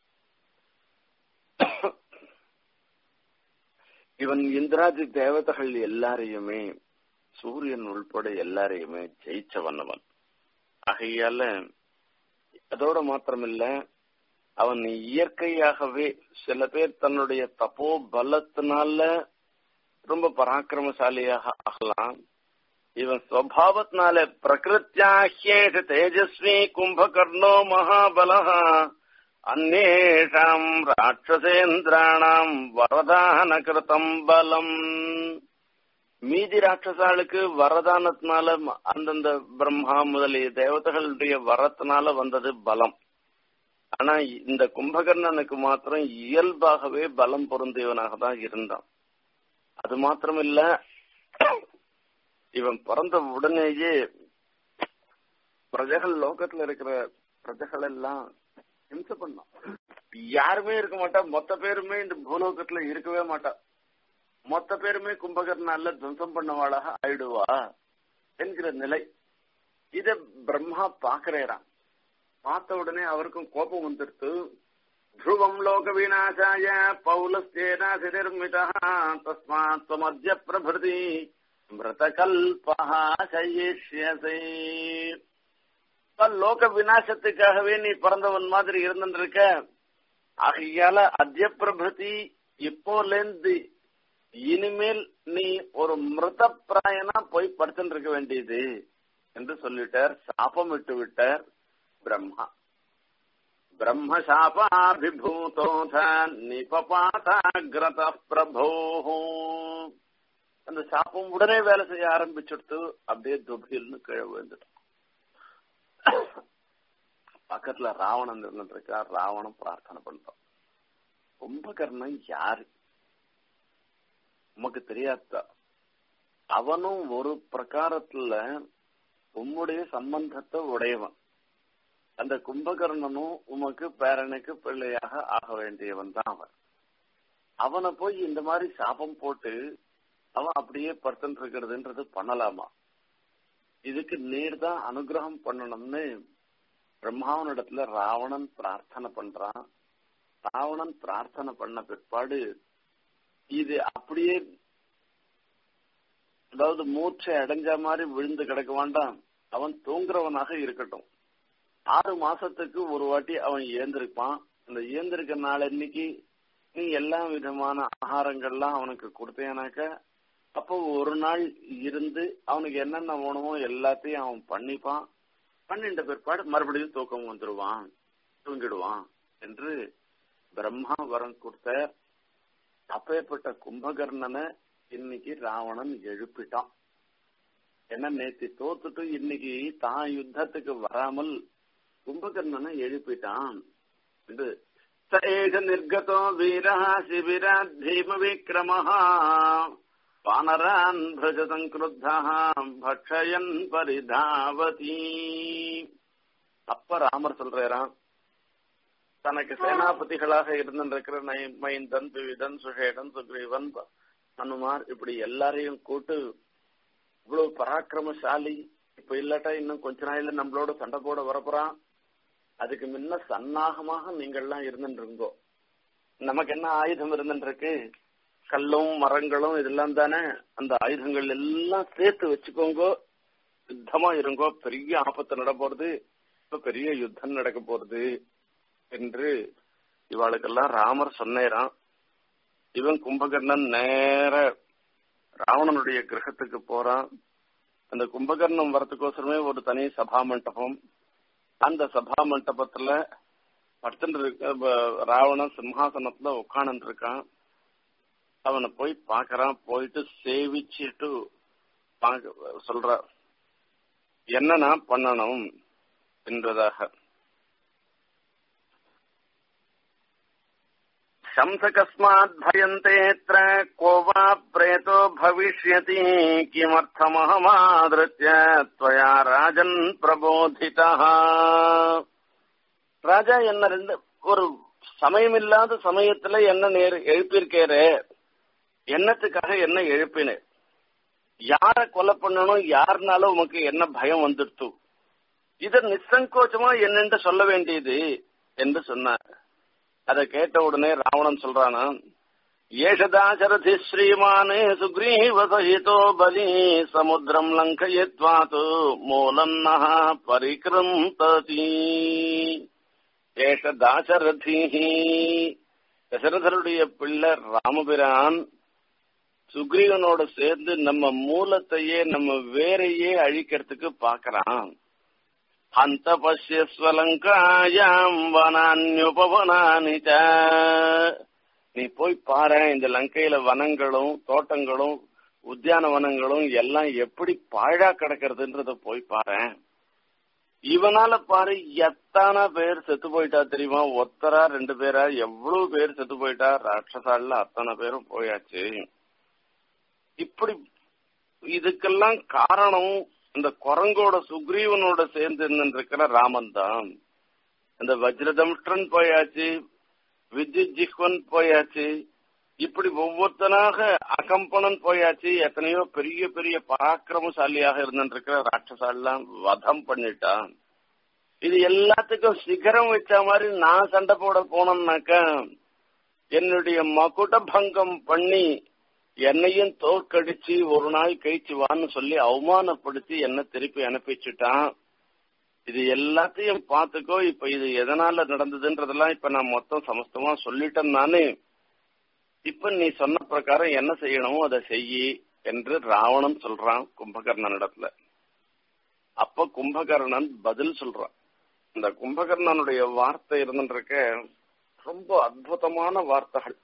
இவன் இந்திராதி தேவதைகள் எல்லாரையுமே சூரியன் உள்பட எல்லாரையுமே ஜெயிச்சவன் அவன் ஆகையால அதோட மாத்திரமில்ல அவன் இயற்கையாகவே சில பேர் தன்னுடைய தப்போ பலத்தினால ரொம்ப பராக்கிரமசாலியாக ஆகலாம் இவன் ஸ்வபாவத்தினால பிரகிருத்தியாஹ்யேஷ தேஜஸ்வி கும்பகர்ணோ மகாபல அந்நேஷாம் ராட்சசேந்திராணாம் வரதான கிருதம் பலம் மீதி ராட்சசாளுக்கு வரதானத்தினால அந்தந்த பிரம்மா முதலிய தேவதைகளுடைய வரத்தினால வந்தது பலம் ஆனா இந்த கும்பகர்ணனுக்கு மாத்திரம் இயல்பாகவே பலம் பொருந்தியவனாக தான் இருந்தான் அது மாத்திரம் இல்ல இவன் பிறந்த உடனேயே பிரஜைகள் லோகத்துல இருக்கிற பிரஜைகள் எல்லாம் ஹிம்சை பண்ணான் யாருமே இருக்க மாட்டா மொத்த பேருமே இந்த பூலோகத்துல இருக்கவே மாட்டா மொத்த பேருமே கும்பகர்ணால துவம்சம் பண்ணவாளாக ஆயிடுவா என்கிற நிலை இத பிரம்மா பாக்குறாராம் பார்த்த உடனே அவருக்கும் கோபம் வந்துடுத்து ध्रुवम् लोकविनाशाय पौलस्येनाधिनिर्मितः तस्मात् त्वमद्य प्रभृति மிருதகல்பா சயிஷ்யசே லோக விநாசத்துக்காகவே நீ பிறந்தவன் மாதிரி இருந்துருக்க ஆகையால அத்திய பிரபதி இப்போலேந்து இனிமேல் நீ ஒரு மிருத பிராயனா போய் படுத்துட்டு இருக்க வேண்டியது என்று சொல்லிட்டார் சாபம் விட்டு விட்டார் பிரம்மா பிரம்மசாபாபிபூதோத நிபபாதாகிரத பிரபோ அந்த சாப்பம் உடனே வேலை செய்ய ஆரம்பிச்சுடுத்து அப்படியே துபில்னு கீழே விழுந்துட்டான் பக்கத்துல ராவணன் இருந்துட்டு இருக்கா ராவணன் பிரார்த்தனை பண்றான் கும்பகர்ணன் யாரு உமக்கு தெரியாதா அவனும் ஒரு பிரகாரத்துல உம்முடைய சம்பந்தத்தை உடையவன் அந்த கும்பகர்ணனும் உமக்கு பேரனுக்கு பிள்ளையாக ஆக வேண்டியவன் தான் அவன் அவனை போய் இந்த மாதிரி சாபம் போட்டு அவன் அப்படியே பர்சன்ட் இருக்கிறதுன்றது பண்ணலாமா இதுக்கு நீர் தான் அனுகிரகம் பண்ணணும்னு பிரம்மாவனிடத்துல ராவணன் பிரார்த்தனை பண்றான் ராவணன் பிரார்த்தனை பண்ண பிற்பாடு இது அப்படியே அதாவது மூச்சை அடைஞ்ச மாதிரி விழுந்து கிடக்க வேண்டாம் அவன் தூங்குறவனாக இருக்கட்டும் ஆறு மாசத்துக்கு ஒரு வாட்டி அவன் ஏந்திருப்பான் அந்த ஏந்திருக்க நாள் இன்னைக்கு நீ எல்லா விதமான ஆகாரங்கள்லாம் அவனுக்கு கொடுத்தேனாக்க அப்போ ஒரு நாள் இருந்து அவனுக்கு என்னென்ன வேணுமோ எல்லாத்தையும் அவன் பண்ணிப்பான் பண்ணிட்ட பிற்பாடு மறுபடியும் தூக்கம் வந்துடுவான் தூங்கிடுவான் என்று பிரம்மா வரம் கொடுத்த அப்பேற்பட்ட கும்பகர்ணனை இன்னைக்கு ராவணன் எழுப்பிட்டான் என்ன நேத்தி தோத்துட்டு இன்னைக்கு தான் யுத்தத்துக்கு வராமல் கும்பகர்ணனை எழுப்பிட்டான் என்று சேஷ நிர்கதோ வீரா சிபிரா பீம விக்ரமஹா வானரான் பிரஜதம் கிருத்தா பக்ஷயன் பரிதாவதி அப்ப ராமர் சொல்றாராம் தனக்கு சேனாபதிகளாக இருந்திருக்கிற மைந்தன் விவிதன் சுஷேடன் சுக்ரீவன் ஹனுமார் இப்படி எல்லாரையும் கூட்டு இவ்வளவு பராக்கிரமசாலி இப்ப இல்லாட்டா இன்னும் கொஞ்ச நாள்ல நம்மளோட சண்டை போட வரப்போறான் அதுக்கு முன்ன சன்னாகமாக நீங்கள்லாம் இருந்துருங்கோ நமக்கு என்ன ஆயுதம் இருந்துருக்கு கல்லும் மரங்களும் இதெல்லாம் தானே அந்த ஆயுதங்கள் எல்லாம் சேர்த்து வச்சுக்கோங்க யுத்தமா இருங்கோ பெரிய ஆபத்து நட போறது இப்ப பெரிய யுத்தம் நடக்க போறது என்று இவாளுக்கெல்லாம் ராமர் சொன்னேரான் இவன் கும்பகர்ணன் நேர ராவணனுடைய கிரகத்துக்கு போறான் அந்த கும்பகர்ணம் வரத்துக்கோசரமே ஒரு தனி சபா மண்டபம் அந்த சபா மண்டபத்துல படுத்துட்டு இருக்க ராவணன் சிம்ஹாசனத்துல உட்காந்து இருக்கான் அவனை போய் பாக்குறான் போயிட்டு சேவிச்சுட்டு சொல்ற என்ன நான் பண்ணணும் என்பதாக शंसकस्मात् भयन्तेऽत्र को वा प्रेतो भविष्यति किमर्थमहमादृत्य त्वया राजन् प्रबोधितः ராஜா என்ன ரெண்டு ஒரு சமயமில்லாத சமயத்துல என்ன நேர் எழுப்பியிருக்கேரு என்னத்துக்காக என்ன எழுப்பினேன் யார கொலை பண்ணணும் யாருனால உமக்கு என்ன பயம் வந்துடுத்து இத நிசங்கோச்சமா என்னென்று சொல்ல வேண்டியது என்று சொன்னார் அதை கேட்ட உடனே ராவணன் சொல்றானா ஏஷதாசரதி ஸ்ரீமானே சுக்ரீவ சகிதோ பலி சமுத்திரம் லங்கயித்வாத்து மூலன்னஹ பரிகிருந்ததி ஏஷ தாசரதி தசரதருடைய பிள்ளை ராமபிரான் சுக்ரீவனோட சேர்ந்து நம்ம மூலத்தையே நம்ம வேறையே அழிக்கிறதுக்கு பாக்குறான் ஹந்த பசியஸ்வலங்காயாம் வனான்யுபவனானி நீ போய் பாரு இந்த லங்கையில வனங்களும் தோட்டங்களும் உத்தியான வனங்களும் எல்லாம் எப்படி பாழா கிடக்கிறதுன்றத போய் பாரு இவனால பாரு எத்தனை பேர் செத்து போயிட்டா தெரியுமா ஒத்தரா ரெண்டு பேரா எவ்வளவு பேர் செத்து போயிட்டா ராட்சசால அத்தனை பேரும் போயாச்சு இப்படி இதுக்கெல்லாம் காரணம் இந்த குரங்கோட சுக்ரீவனோட சேர்ந்து இருக்கிற ராமன் தான் அந்த வஜ்ரதம்ஷ்டன் போயாச்சு வித்யுத் ஜிஹ்வன் போயாச்சு இப்படி ஒவ்வொருத்தனாக அகம்பனன் போயாச்சு எத்தனையோ பெரிய பெரிய பராக்கிரமசாலியாக இருந்துருக்கிற ராட்சசாலாம் வதம் பண்ணிட்டான் இது எல்லாத்துக்கும் சிகரம் வச்ச மாதிரி நான் சண்டை போட போனோம்னாக்கா என்னுடைய மகுட பங்கம் பண்ணி என்னையும் தோற்கடிச்சு ஒரு நாள் கழிச்சு வான்னு சொல்லி அவமானப்படுத்தி என்ன திருப்பி அனுப்பிச்சுட்டான் இது எல்லாத்தையும் பார்த்துக்கோ இப்ப இது எதனால நடந்ததுன்றதெல்லாம் இப்ப நான் மொத்தம் சமஸ்தமா சொல்லிட்டேன் நானு இப்ப நீ சொன்ன பிரகாரம் என்ன செய்யணுமோ அதை செய்யி என்று ராவணன் சொல்றான் கும்பகர்ணன் இடத்துல அப்ப கும்பகர்ணன் பதில் சொல்றான் இந்த கும்பகர்ணனுடைய வார்த்தை இருந்துருக்க ரொம்ப அற்புதமான வார்த்தைகள்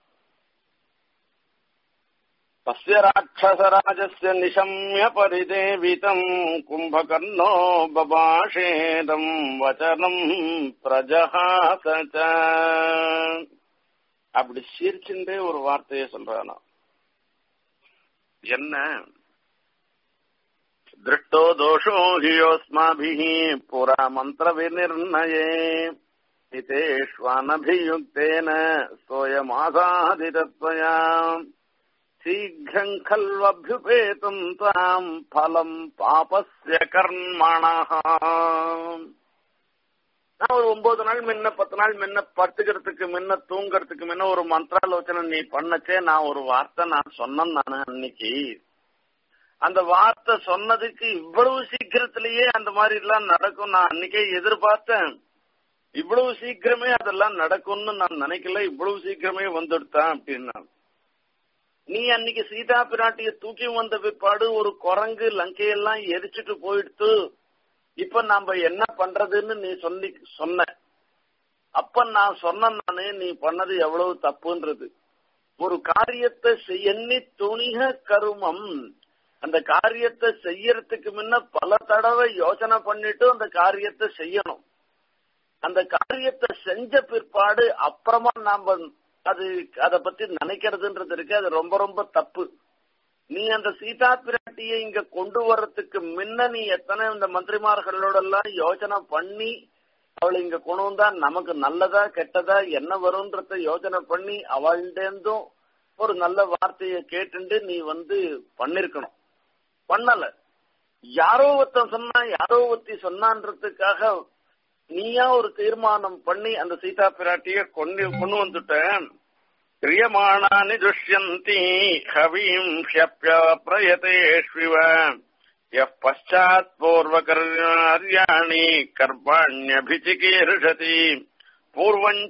तस्य राक्षसराजस्य निशम्य परिदेवितम् कुम्भकर्णो बबाषेदम् वचनम् प्रजहास च அப்படி சிரிச்சுட்டே ஒரு வார்த்தையை சொல்றானா என்ன திருஷ்டோ தோஷோ ஹியோஸ்மாபிः புரா மந்திர விநிர்ணயே हितेष्वानभियुक्तेन सोऽयमासादितत्वया शीघ्रम् खल्वभ्युपेतुम् ताम् फलम् பாபஸ்ய கர்மணः நான் ஒரு ஒன்பது நாள் முன்ன பத்து நாள் முன்ன படுத்துக்கிறதுக்கு முன்ன தூங்கறதுக்கு முன்ன ஒரு மந்திராலோசனை நீ பண்ணச்சே நான் ஒரு வார்த்தை நான் சொன்னேன் நானு அன்னைக்கு அந்த வார்த்தை சொன்னதுக்கு இவ்வளவு சீக்கிரத்திலேயே அந்த மாதிரி எல்லாம் நடக்கும் நான் அன்னைக்கே எதிர்பார்த்தேன் இவ்வளவு சீக்கிரமே அதெல்லாம் நடக்கும்னு நான் நினைக்கல இவ்வளவு சீக்கிரமே வந்துடுத்தான் அப்படின்னா நீ அன்னைக்கு சீதா பிராட்டிய தூக்கி வந்த பிற்பாடு ஒரு குரங்கு லங்கையெல்லாம் எரிச்சிட்டு போயிடுத்து இப்ப நாம என்ன பண்றதுன்னு நீ சொல்லி சொன்ன அப்ப நான் சொன்ன நானு நீ பண்ணது எவ்வளவு தப்புன்றது ஒரு காரியத்தை எண்ணி துணிக கருமம் அந்த காரியத்தை செய்யறதுக்கு முன்ன பல தடவை யோசனை பண்ணிட்டு அந்த காரியத்தை செய்யணும் அந்த காரியத்தை செஞ்ச பிற்பாடு அப்புறமா நாம அது அத பத்தி நினைக்கிறதுன்றது இருக்கு அது ரொம்ப ரொம்ப தப்பு நீ அந்த சீதா பிராட்டியை இங்க கொண்டு வர்றதுக்கு முன்ன நீ எத்தனை இந்த மந்திரிமார்களோட எல்லாம் யோசனை பண்ணி அவளை இங்க கொண்டு வந்தா நமக்கு நல்லதா கெட்டதா என்ன வரும்ன்றத யோசனை பண்ணி அவள்டேந்தும் ஒரு நல்ல வார்த்தையை கேட்டுண்டு நீ வந்து பண்ணிருக்கணும் பண்ணல யாரோ ஒருத்தன் சொன்னா யாரோ ஒருத்தி சொன்னான்றதுக்காக நீயா ஒரு தீர்மானம் பண்ணி அந்த சீதா பிராட்டிய கொண்டு கொண்டு வந்துட்டேன் கிரியமானானி துஷ்யந்தி ஹவீம் ஷப்ய பிரயதேஷ்விவ यः पश्चात् पूर्वकर्याणि कर्माण्यभिचिकीर्षति पूर्वम्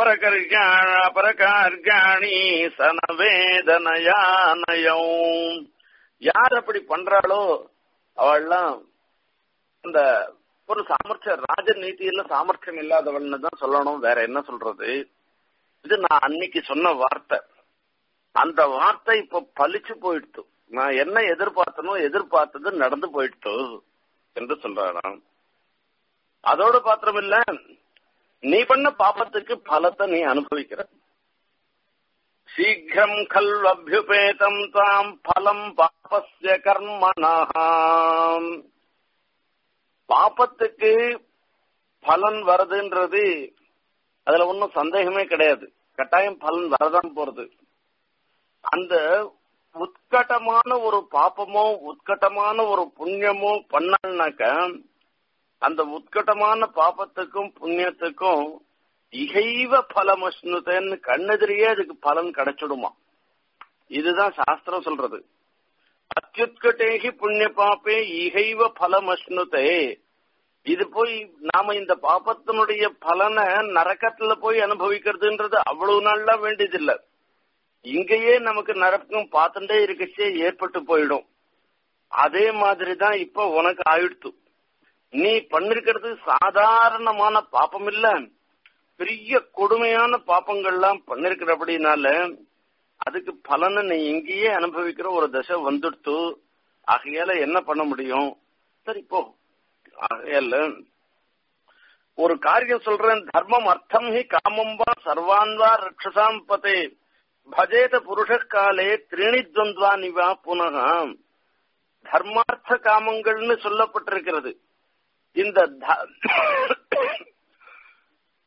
चापरकर्याणि சனவேதனயானயோ யார் அப்படி பண்றாளோ அவள்லாம் அந்த ஒரு சாமர்த்தியம் ராஜநீதியில சாமர்த்தியம் இல்லாதவள்னு தான் சொல்லணும் வேற என்ன சொல்றது இது நான் அன்னைக்கு சொன்ன வார்த்தை அந்த வார்த்தை இப்ப பளிச்சு போயிடுத்து நான் என்ன எதிர்பார்த்தனோ எதிர்பார்த்தது நடந்து போயிடுத்து என்று சொல்றாராம் அதோட பாத்திரம் இல்ல நீ பண்ண பாப்பத்துக்கு பலத்தை நீ அனுபவிக்கிற சீக்கிரம் கல் அபியுபேதம் தாம் பலம் பாபஸ்ய கர்மணாம் பாப்பத்துக்கு பலன் வருதுன்றது அதுல ஒன்றும் சந்தேகமே கிடையாது கட்டாயம் பலன் வரதான் போறது அந்த உத்கட்டமான ஒரு பாப்பமோ உத்கட்டமான ஒரு புண்ணியமோ பண்ணாக்க அந்த உத்கட்டமான பாப்பத்துக்கும் புண்ணியத்துக்கும் இகைவ பலமஸ்னுதன்னு கண்ணெதிரியே அதுக்கு பலன் கிடைச்சிடுமா இதுதான் சாஸ்திரம் சொல்றது அத்தியுத்கட்டேகி புண்ணிய பாப்பே இகைவ பலமஸ்னுதே இது போய் நாம இந்த பாப்பத்தினுடைய பலனை நரக்கத்துல போய் அனுபவிக்கிறதுன்றது அவ்வளவு நாள்லாம் வேண்டியதில்லை இங்கேயே நமக்கு நரக்கம் பார்த்துட்டே இருக்கச்சே ஏற்பட்டு போயிடும் அதே மாதிரி தான் இப்ப உனக்கு ஆயிடுத்து நீ பண்ணிருக்கிறது சாதாரணமான பாப்பம் இல்ல பெரிய கொடுமையான பாப்பங்கள்லாம் பண்ணிருக்கிறபடினால அதுக்கு பலனை நீ இங்கேயே அனுபவிக்கிற ஒரு தசை வந்துடுத்து ஆகையால என்ன பண்ண முடியும் சரி போ ஆகையால ஒரு காரியம் சொல்றேன் தர்மம் அர்த்தம் ஹி காமம் வா சர்வான் வா ரக்ஷசாம் பதே பஜேத புருஷ காலே திரிணி துவந்த்வானிவா புனக தர்மார்த்த காமங்கள்னு சொல்லப்பட்டிருக்கிறது இந்த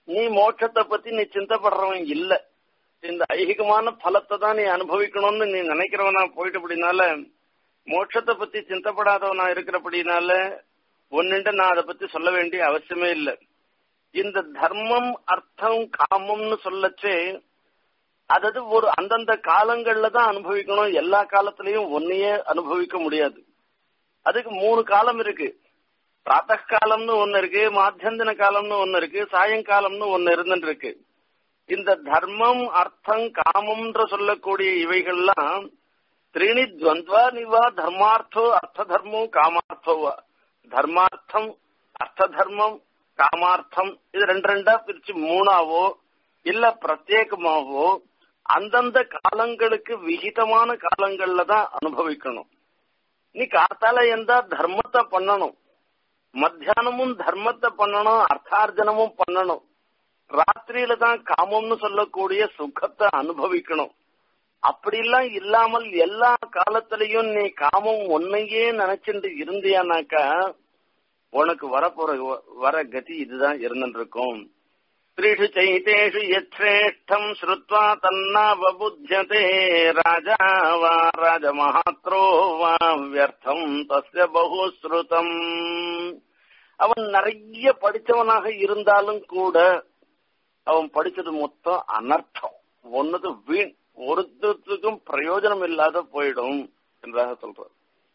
நீ மோட்சத்தை பத்தி நீ சிந்தப்படுறவன் இல்ல இந்த ஐகிகமான பலத்தை தான் நீ அனுபவிக்கணும்னு நீ நினைக்கிறவனா போயிட்டு அப்படின்னால மோட்சத்தை பத்தி சிந்தப்படாதவனா இருக்கிறபடினால ஒன்னுண்டு நான் அதை பத்தி சொல்ல வேண்டிய அவசியமே இல்லை இந்த தர்மம் அர்த்தம் காமம்னு சொல்லச்சே அதாவது ஒரு அந்தந்த காலங்கள்ல தான் அனுபவிக்கணும் எல்லா காலத்திலயும் ஒன்னையே அனுபவிக்க முடியாது அதுக்கு மூணு காலம் இருக்கு பிராத்த காலம்னு ஒன்னு இருக்கு மாத்தியந்தின காலம்னு ஒன்னு இருக்கு சாயங்காலம்னு ஒன்னு இருந்துட்டு இருக்கு இந்த தர்மம் அர்த்தம் காமம்ன்ற சொல்லக்கூடிய இவைகள்லாம் திரிணி துவந்த்வா நிவா தர்மார்த்தோ அர்த்த தர்மோ காமார்த்தோவா தர்மார்த்தம் அர்த்த தர்மம் காமார்த்தம் இது ரெண்டு ரெண்டா பிரிச்சு மூணாவோ இல்ல பிரத்யேகமாவோ அந்தந்த காலங்களுக்கு விகிதமான காலங்கள்ல தான் அனுபவிக்கணும் நீ காத்தால எந்த தர்மத்தை பண்ணணும் மத்தியானமும் தர்மத்தை பண்ணணும் அர்த்தார்ஜனமும் பண்ணணும் ராத்திரியில தான் காமம்னு சொல்லக்கூடிய சுகத்தை அனுபவிக்கணும் அப்படிலாம் இல்லாமல் எல்லா காலத்திலையும் நீ காமம் ஒன்னையே நினைச்சுட்டு இருந்தியானாக்கா உனக்கு வரப்போற வர கதி இதுதான் இருந்துட்டு இருக்கும் ஸ்திரீஷு சைத்தேஷு யத்ரேஷ்டம் ஸ்ருத்வா தன்னாவபுத்தியதே ராஜா வா ராஜமஹாத்ரோ வா வியர்த்தம் தஸ்ய பகுஸ்ருதம் அவன் நிறைய படித்தவனாக இருந்தாலும் கூட அவன் படிச்சது மொத்தம் அனர்த்தம் ஒன்னது வீண் ஒருத்தருக்கும் பிரயோஜனம் இல்லாத போயிடும் என்றாக சொல்றார்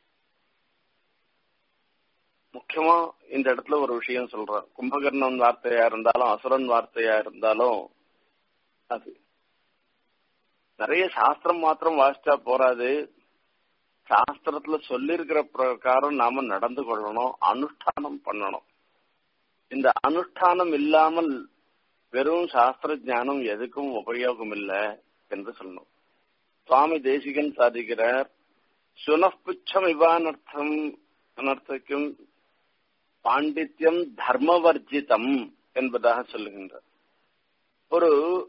முக்கியமா இந்த இடத்துல ஒரு விஷயம் சொல்றான் கும்பகர்ணன் வார்த்தையா இருந்தாலும் அசுரன் வார்த்தையா இருந்தாலும் அது நிறைய சாஸ்திரம் மாத்திரம் வாசிச்சா போறாது சாஸ்திரத்துல சொல்லியிருக்கிற பிரகாரம் நாம நடந்து கொள்ளணும் அனுஷ்டானம் பண்ணணும் இந்த அனுஷ்டானம் இல்லாமல் வெறும் சாஸ்திர ஞானம் எதுக்கும் உபயோகம் இல்லை என்று சொல்லணும் சுவாமி தேசிகன் சாதிக்கிறார் சுனப்புச்சம் இவானர்த்தம் அனர்த்தக்கும் பாண்டித்யம் தர்மவர்ஜிதம் என்பதாக சொல்லுகின்றார் ஒரு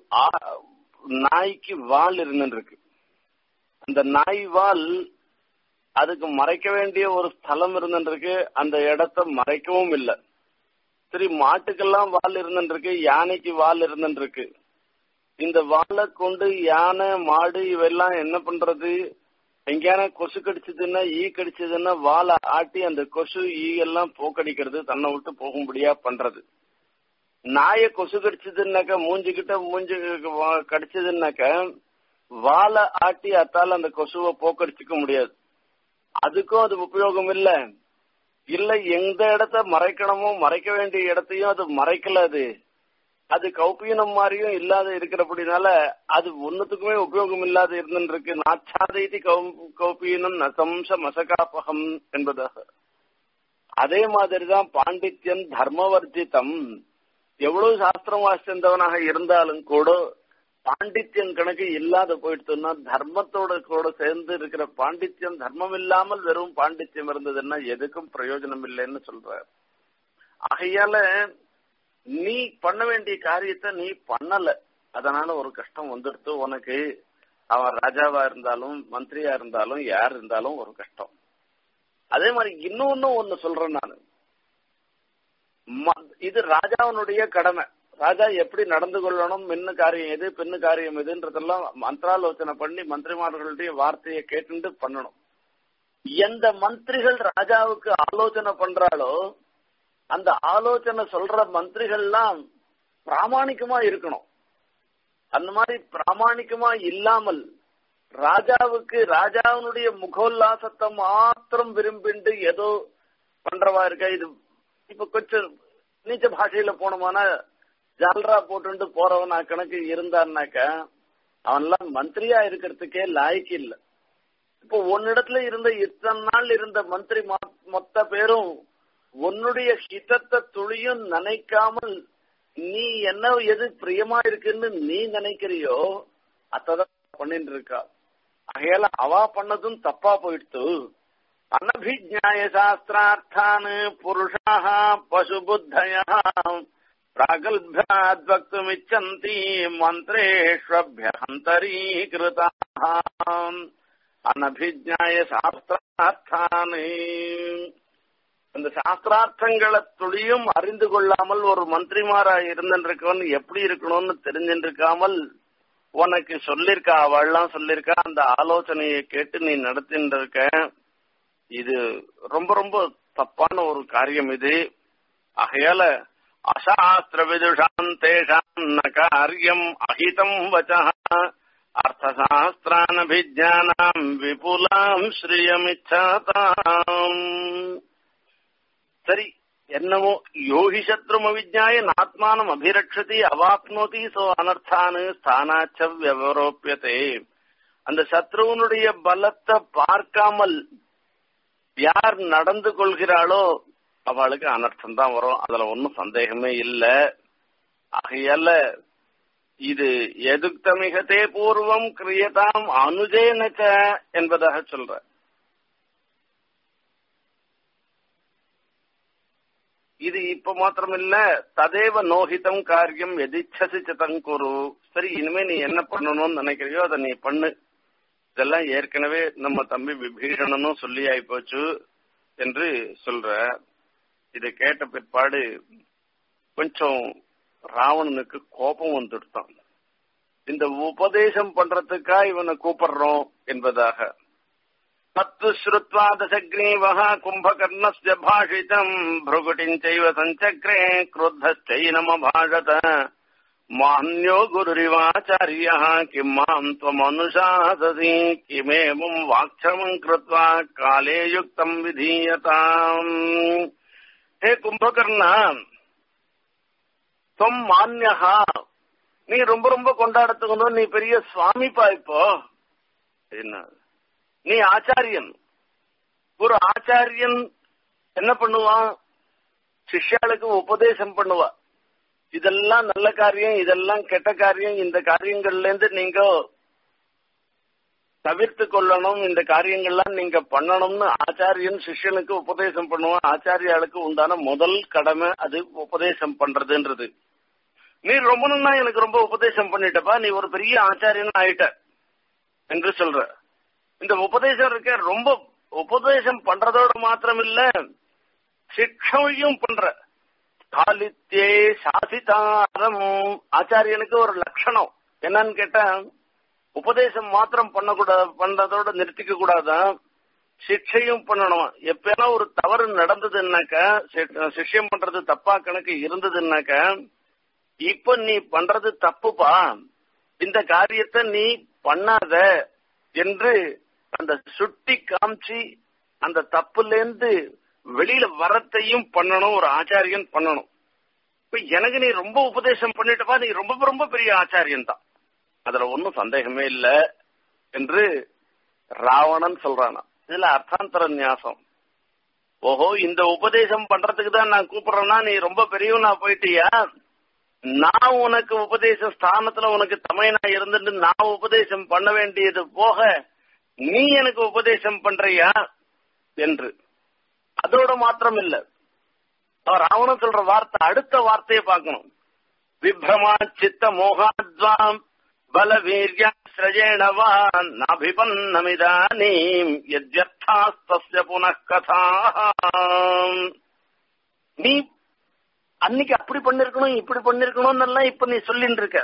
நாய்க்கு வால் இருந்துருக்கு அந்த நாய் வால் அதுக்கு மறைக்க வேண்டிய ஒரு ஸ்தலம் இருந்துருக்கு அந்த இடத்த மறைக்கவும் இல்லை சரி மாட்டுக்கெல்லாம் வால் இருந்துருக்கு யானைக்கு வால் இருந்துருக்கு இந்த வாழை கொண்டு யானை மாடு இவெல்லாம் என்ன பண்றது எங்கேயான கொசு கடிச்சதுன்னா ஈ கடிச்சதுன்னா வாழை ஆட்டி அந்த கொசு ஈ எல்லாம் போக்கடிக்கிறது தன்னை விட்டு போகும்படியா பண்றது நாய கொசு கடிச்சதுன்னாக்கா மூஞ்சிக்கிட்ட மூஞ்சி கடிச்சதுன்னாக்கா வாழை ஆட்டி அத்தால அந்த கொசுவை போக்கடிச்சுக்க முடியாது அதுக்கும் அது உபயோகம் இல்ல இல்ல எந்த இடத்த மறைக்கணுமோ மறைக்க வேண்டிய இடத்தையும் அது மறைக்கல அது அது கௌப்பீனம் மாதிரியும் இல்லாத இருக்கிறபடினால அது ஒன்னுத்துக்குமே உபயோகம் இல்லாத இருந்துருக்கு நாச்சாதைதி கௌப்பீனம் நசம்ச மசகாபகம் என்பதாக அதே மாதிரிதான் பாண்டித்யன் தர்மவர்ஜிதம் எவ்வளவு சாஸ்திரம் வாசிந்தவனாக இருந்தாலும் கூட பாண்டித்யம் கணக்கு இல்லாத போயிடுச்சுன்னா தர்மத்தோட கூட சேர்ந்து இருக்கிற பாண்டித்யம் தர்மம் இல்லாமல் வெறும் பாண்டித்யம் இருந்ததுன்னா எதுக்கும் பிரயோஜனம் இல்லைன்னு சொல்ற ஆகையால நீ பண்ண வேண்டிய காரியத்தை நீ பண்ணல அதனால ஒரு கஷ்டம் வந்துடுத்து உனக்கு அவன் ராஜாவா இருந்தாலும் மந்திரியா இருந்தாலும் யார் இருந்தாலும் ஒரு கஷ்டம் அதே மாதிரி இன்னொன்னு ஒன்னு சொல்றேன் நான் இது ராஜாவினுடைய கடமை ராஜா எப்படி நடந்து கொள்ளணும் மின்னு காரியம் எது பெண்ணு காரியம் எதுன்றதெல்லாம் மந்திராலோசனை பண்ணி மந்திரிமார்களுடைய வார்த்தையை கேட்டுட்டு பண்ணணும் எந்த மந்திரிகள் ராஜாவுக்கு ஆலோசனை பண்றாளோ அந்த ஆலோசனை சொல்ற மந்திரிகள்லாம் பிராமணிக்கமா இருக்கணும் அந்த மாதிரி பிராமணிக்கமா இல்லாமல் ராஜாவுக்கு ராஜாவினுடைய முகோல்லாசத்தை மாத்திரம் விரும்பிண்டு ஏதோ பண்றவா இருக்க இது இப்ப கொஞ்சம் நீச்ச பாஷையில போனோமானா ஜால்ரா போட்டு போறவனா கணக்கு இருந்தான்னாக்க அவன்லாம் மந்திரியா இருக்கிறதுக்கே லாய்க்கு இல்லை இப்போ உன்னிடத்துல இருந்த இத்தனை நாள் இருந்த மந்திரி மொத்த பேரும் உன்னுடைய ஹிதத்தை துளியும் நினைக்காமல் நீ என்ன எது பிரியமா இருக்குன்னு நீ நினைக்கிறியோ அதான் பண்ணிட்டு இருக்கா ஆகையால அவா பண்ணதும் தப்பா போயிடுத்து அனபிஜாய சாஸ்திரார்த்தான் புருஷாக பசுபுத்தய प्रागल्भ्याद् वक्तुमिच्छन्ति मन्त्रेष्वभ्यन्तरीकृताः अनभिज्ञाय शास्त्रार्थान् அந்த சாஸ்திரார்த்தங்களை துளியும் அறிந்து கொள்ளாமல் ஒரு மந்திரிமாரா இருந்திருக்கவன் எப்படி இருக்கணும்னு தெரிஞ்சிருக்காமல் உனக்கு சொல்லிருக்கா அவள்லாம் சொல்லிருக்கா அந்த ஆலோசனையை கேட்டு நீ நடத்தின்னு இருக்க இது ரொம்ப ரொம்ப தப்பான ஒரு காரியம் இது ஆகையால அசாஸ்திர விதுஷாம் தேஷாம் ந காரியம் அஹிதம் வச்ச அர்த்தசாஸ்திரானபிஜானாம் விபுலாம் ஸ்ரீயமிச்சாதாம் சரி என்னமோ யோகி சத்ரும் அவிஜாய நாத்மானம் அபிரட்சதி அவாப்னோதி சோ அனர்த்தானு ஸ்தானாச்ச விவரோப்பியதே அந்த சத்ருவனுடைய பலத்தை பார்க்காமல் யார் நடந்து கொள்கிறாளோ அவளுக்கு அனர்த்தம் தான் வரும் அதுல ஒன்னும் சந்தேகமே இல்ல ஆகையால இது எதுக்தமிகத்தே பூர்வம் கிரியதாம் அனுஜேனச்ச என்பதாக சொல்ற இது இப்ப மாத்திரம் இல்ல ததேவ நோஹிதம் காரியம் எதிச்சசி சிதங்குரு சரி இனிமே நீ என்ன பண்ணணும்னு நினைக்கிறியோ அதை நீ பண்ணு இதெல்லாம் ஏற்கனவே நம்ம தம்பி விபீஷணனும் சொல்லி ஆயிப்போச்சு என்று சொல்ற இதை கேட்ட பிற்பாடு கொஞ்சம் ராவணனுக்கு கோபம் வந்துடுத்தான் இந்த உபதேசம் பண்றதுக்கா இவனை கூப்பிடுறோம் என்பதாக தத்து ஸ்ருத்வா தசக்ரீவः கும்பகர்ணஸ்ய பாஷிதம் भृगुटिञ्चैव सञ्चक्रे क्रुद्धश्चैनमभाषत मान्यो गुरुरिवाचार्यः किं माम् त्वमनुशाससि किमेवम् वाक्षमम् कृत्वा काले युक्तम् विधीयताम् हे கும்பகர்ணா தொம் மான்யஹா நீ ரொம்ப ரொம்ப கொண்டாடத்துக்கணும் நீ பெரிய சுவாமிப்பா இப்போ என்ன நீ ஆச்சாரியன் ஒரு ஆச்சாரியன் என்ன பண்ணுவான் சிஷ்யாளுக்கு உபதேசம் பண்ணுவா இதெல்லாம் நல்ல காரியம் இதெல்லாம் கெட்ட காரியம் இந்த காரியங்கள்ல இருந்து நீங்க தவிர்த்து கொள்ளணும் இந்த காரியங்கள்லாம் நீங்க பண்ணணும்னு ஆச்சாரியன் சிஷ்யனுக்கு உபதேசம் பண்ணுவான் ஆச்சாரியாளுக்கு உண்டான முதல் கடமை அது உபதேசம் பண்றதுன்றது நீ ரொம்ப நாளா எனக்கு ரொம்ப உபதேசம் பண்ணிட்டப்பா நீ ஒரு பெரிய ஆச்சாரியன் ஆயிட்ட என்று சொல்ற இந்த உபதேசம் இருக்க ரொம்ப உபதேசம் பண்றதோட மாத்திரம் இல்ல சிக்ஷையும் பண்ற காலித்தே சாசிதாரம் ஆச்சாரியனுக்கு ஒரு லட்சணம் என்னன்னு கேட்டா உபதேசம் மாத்திரம் பண்ணக்கூடாது பண்றதோட நிறுத்திக்க கூடாதான் சிக்ஷையும் பண்ணணும் எப்பனா ஒரு தவறு நடந்ததுன்னாக்கா சிஷ்யம் பண்றது தப்பா கணக்கு இருந்ததுன்னாக்கா இப்ப நீ பண்றது தப்புப்பா இந்த காரியத்தை நீ பண்ணாத என்று அந்த சுட்டி காமிச்சு அந்த தப்புல இருந்து வெளியில வரத்தையும் பண்ணணும் ஒரு ஆச்சாரியன் பண்ணணும் இப்ப எனக்கு நீ ரொம்ப உபதேசம் பண்ணிட்டப்பா நீ ரொம்ப ரொம்ப பெரிய ஆச்சாரியன் தான் அதுல ஒன்னும் சந்தேகமே இல்ல என்று ராவணன் சொல்றானா இதுல அர்த்தாந்தர நியாசம் ஓஹோ இந்த உபதேசம் பண்றதுக்கு தான் நான் கூப்பிடுறேன்னா நீ ரொம்ப பெரியவனா போயிட்டியா நான் உனக்கு உபதேச ஸ்தானத்துல உனக்கு தமையனா இருந்துட்டு நான் உபதேசம் பண்ண வேண்டியது போக நீ எனக்கு உபதேசம் பண்றியா என்று அதோட மாத்திரம் இல்ல அவர் ராவணன் சொல்ற வார்த்தை அடுத்த வார்த்தையை பார்க்கணும் விப்ரமா சித்த மோகாத்வாம் பல வீரியாசிரஜேணவா நாபிபன்னமிதானீம் யத்யர்த்தாஸ்தஸ்ய புனః கதா நீ அன்னைக்கு அப்படி பண்ணிருக்கணும் இப்படி பண்ணிருக்கணும் எல்லாம் இப்ப நீ சொல்லிட்டு இருக்க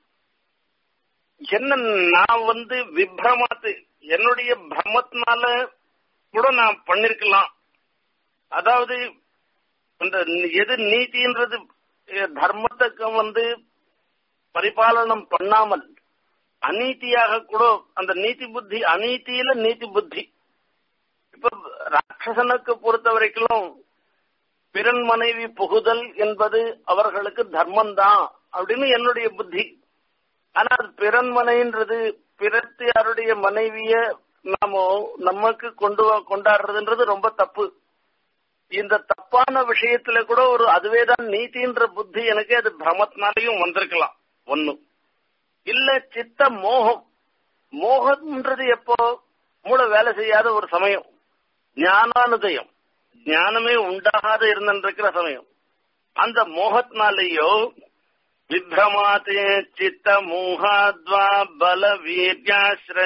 என்ன நான் வந்து விப்ரமாத்து என்னுடைய பிரமத்தினால கூட நான் பண்ணிருக்கலாம் அதாவது இந்த எது நீதின்றது தர்மத்துக்கு வந்து பரிபாலனம் பண்ணாமல் அநீதியாக கூட அந்த நீதி புத்தி அநீதியில நீதி புத்தி இப்ப ராட்சசனுக்கு பொறுத்த வரைக்கும் பிறன் மனைவி புகுதல் என்பது அவர்களுக்கு தர்மம் தான் அப்படின்னு என்னுடைய புத்தி ஆனா அது பிறன் மனைன்றது பிறத்தியாருடைய மனைவிய நாம நமக்கு கொண்டு கொண்டாடுறதுன்றது ரொம்ப தப்பு இந்த தப்பான விஷயத்துல கூட ஒரு அதுவேதான் நீதின்ற புத்தி எனக்கு அது பிரமத்தினாலையும் வந்திருக்கலாம் ஒண்ணு இல்ல சித்த மோகம் மோகம்ன்றது எப்போ மூளை வேலை செய்யாத ஒரு சமயம் ஞானானுதயம் ஞானமே உண்டாகாத இருந்திருக்கிற சமயம் அந்த மோகத்தினாலேயோ விப்ரமாத்தே சித்த மூகாத்வா பல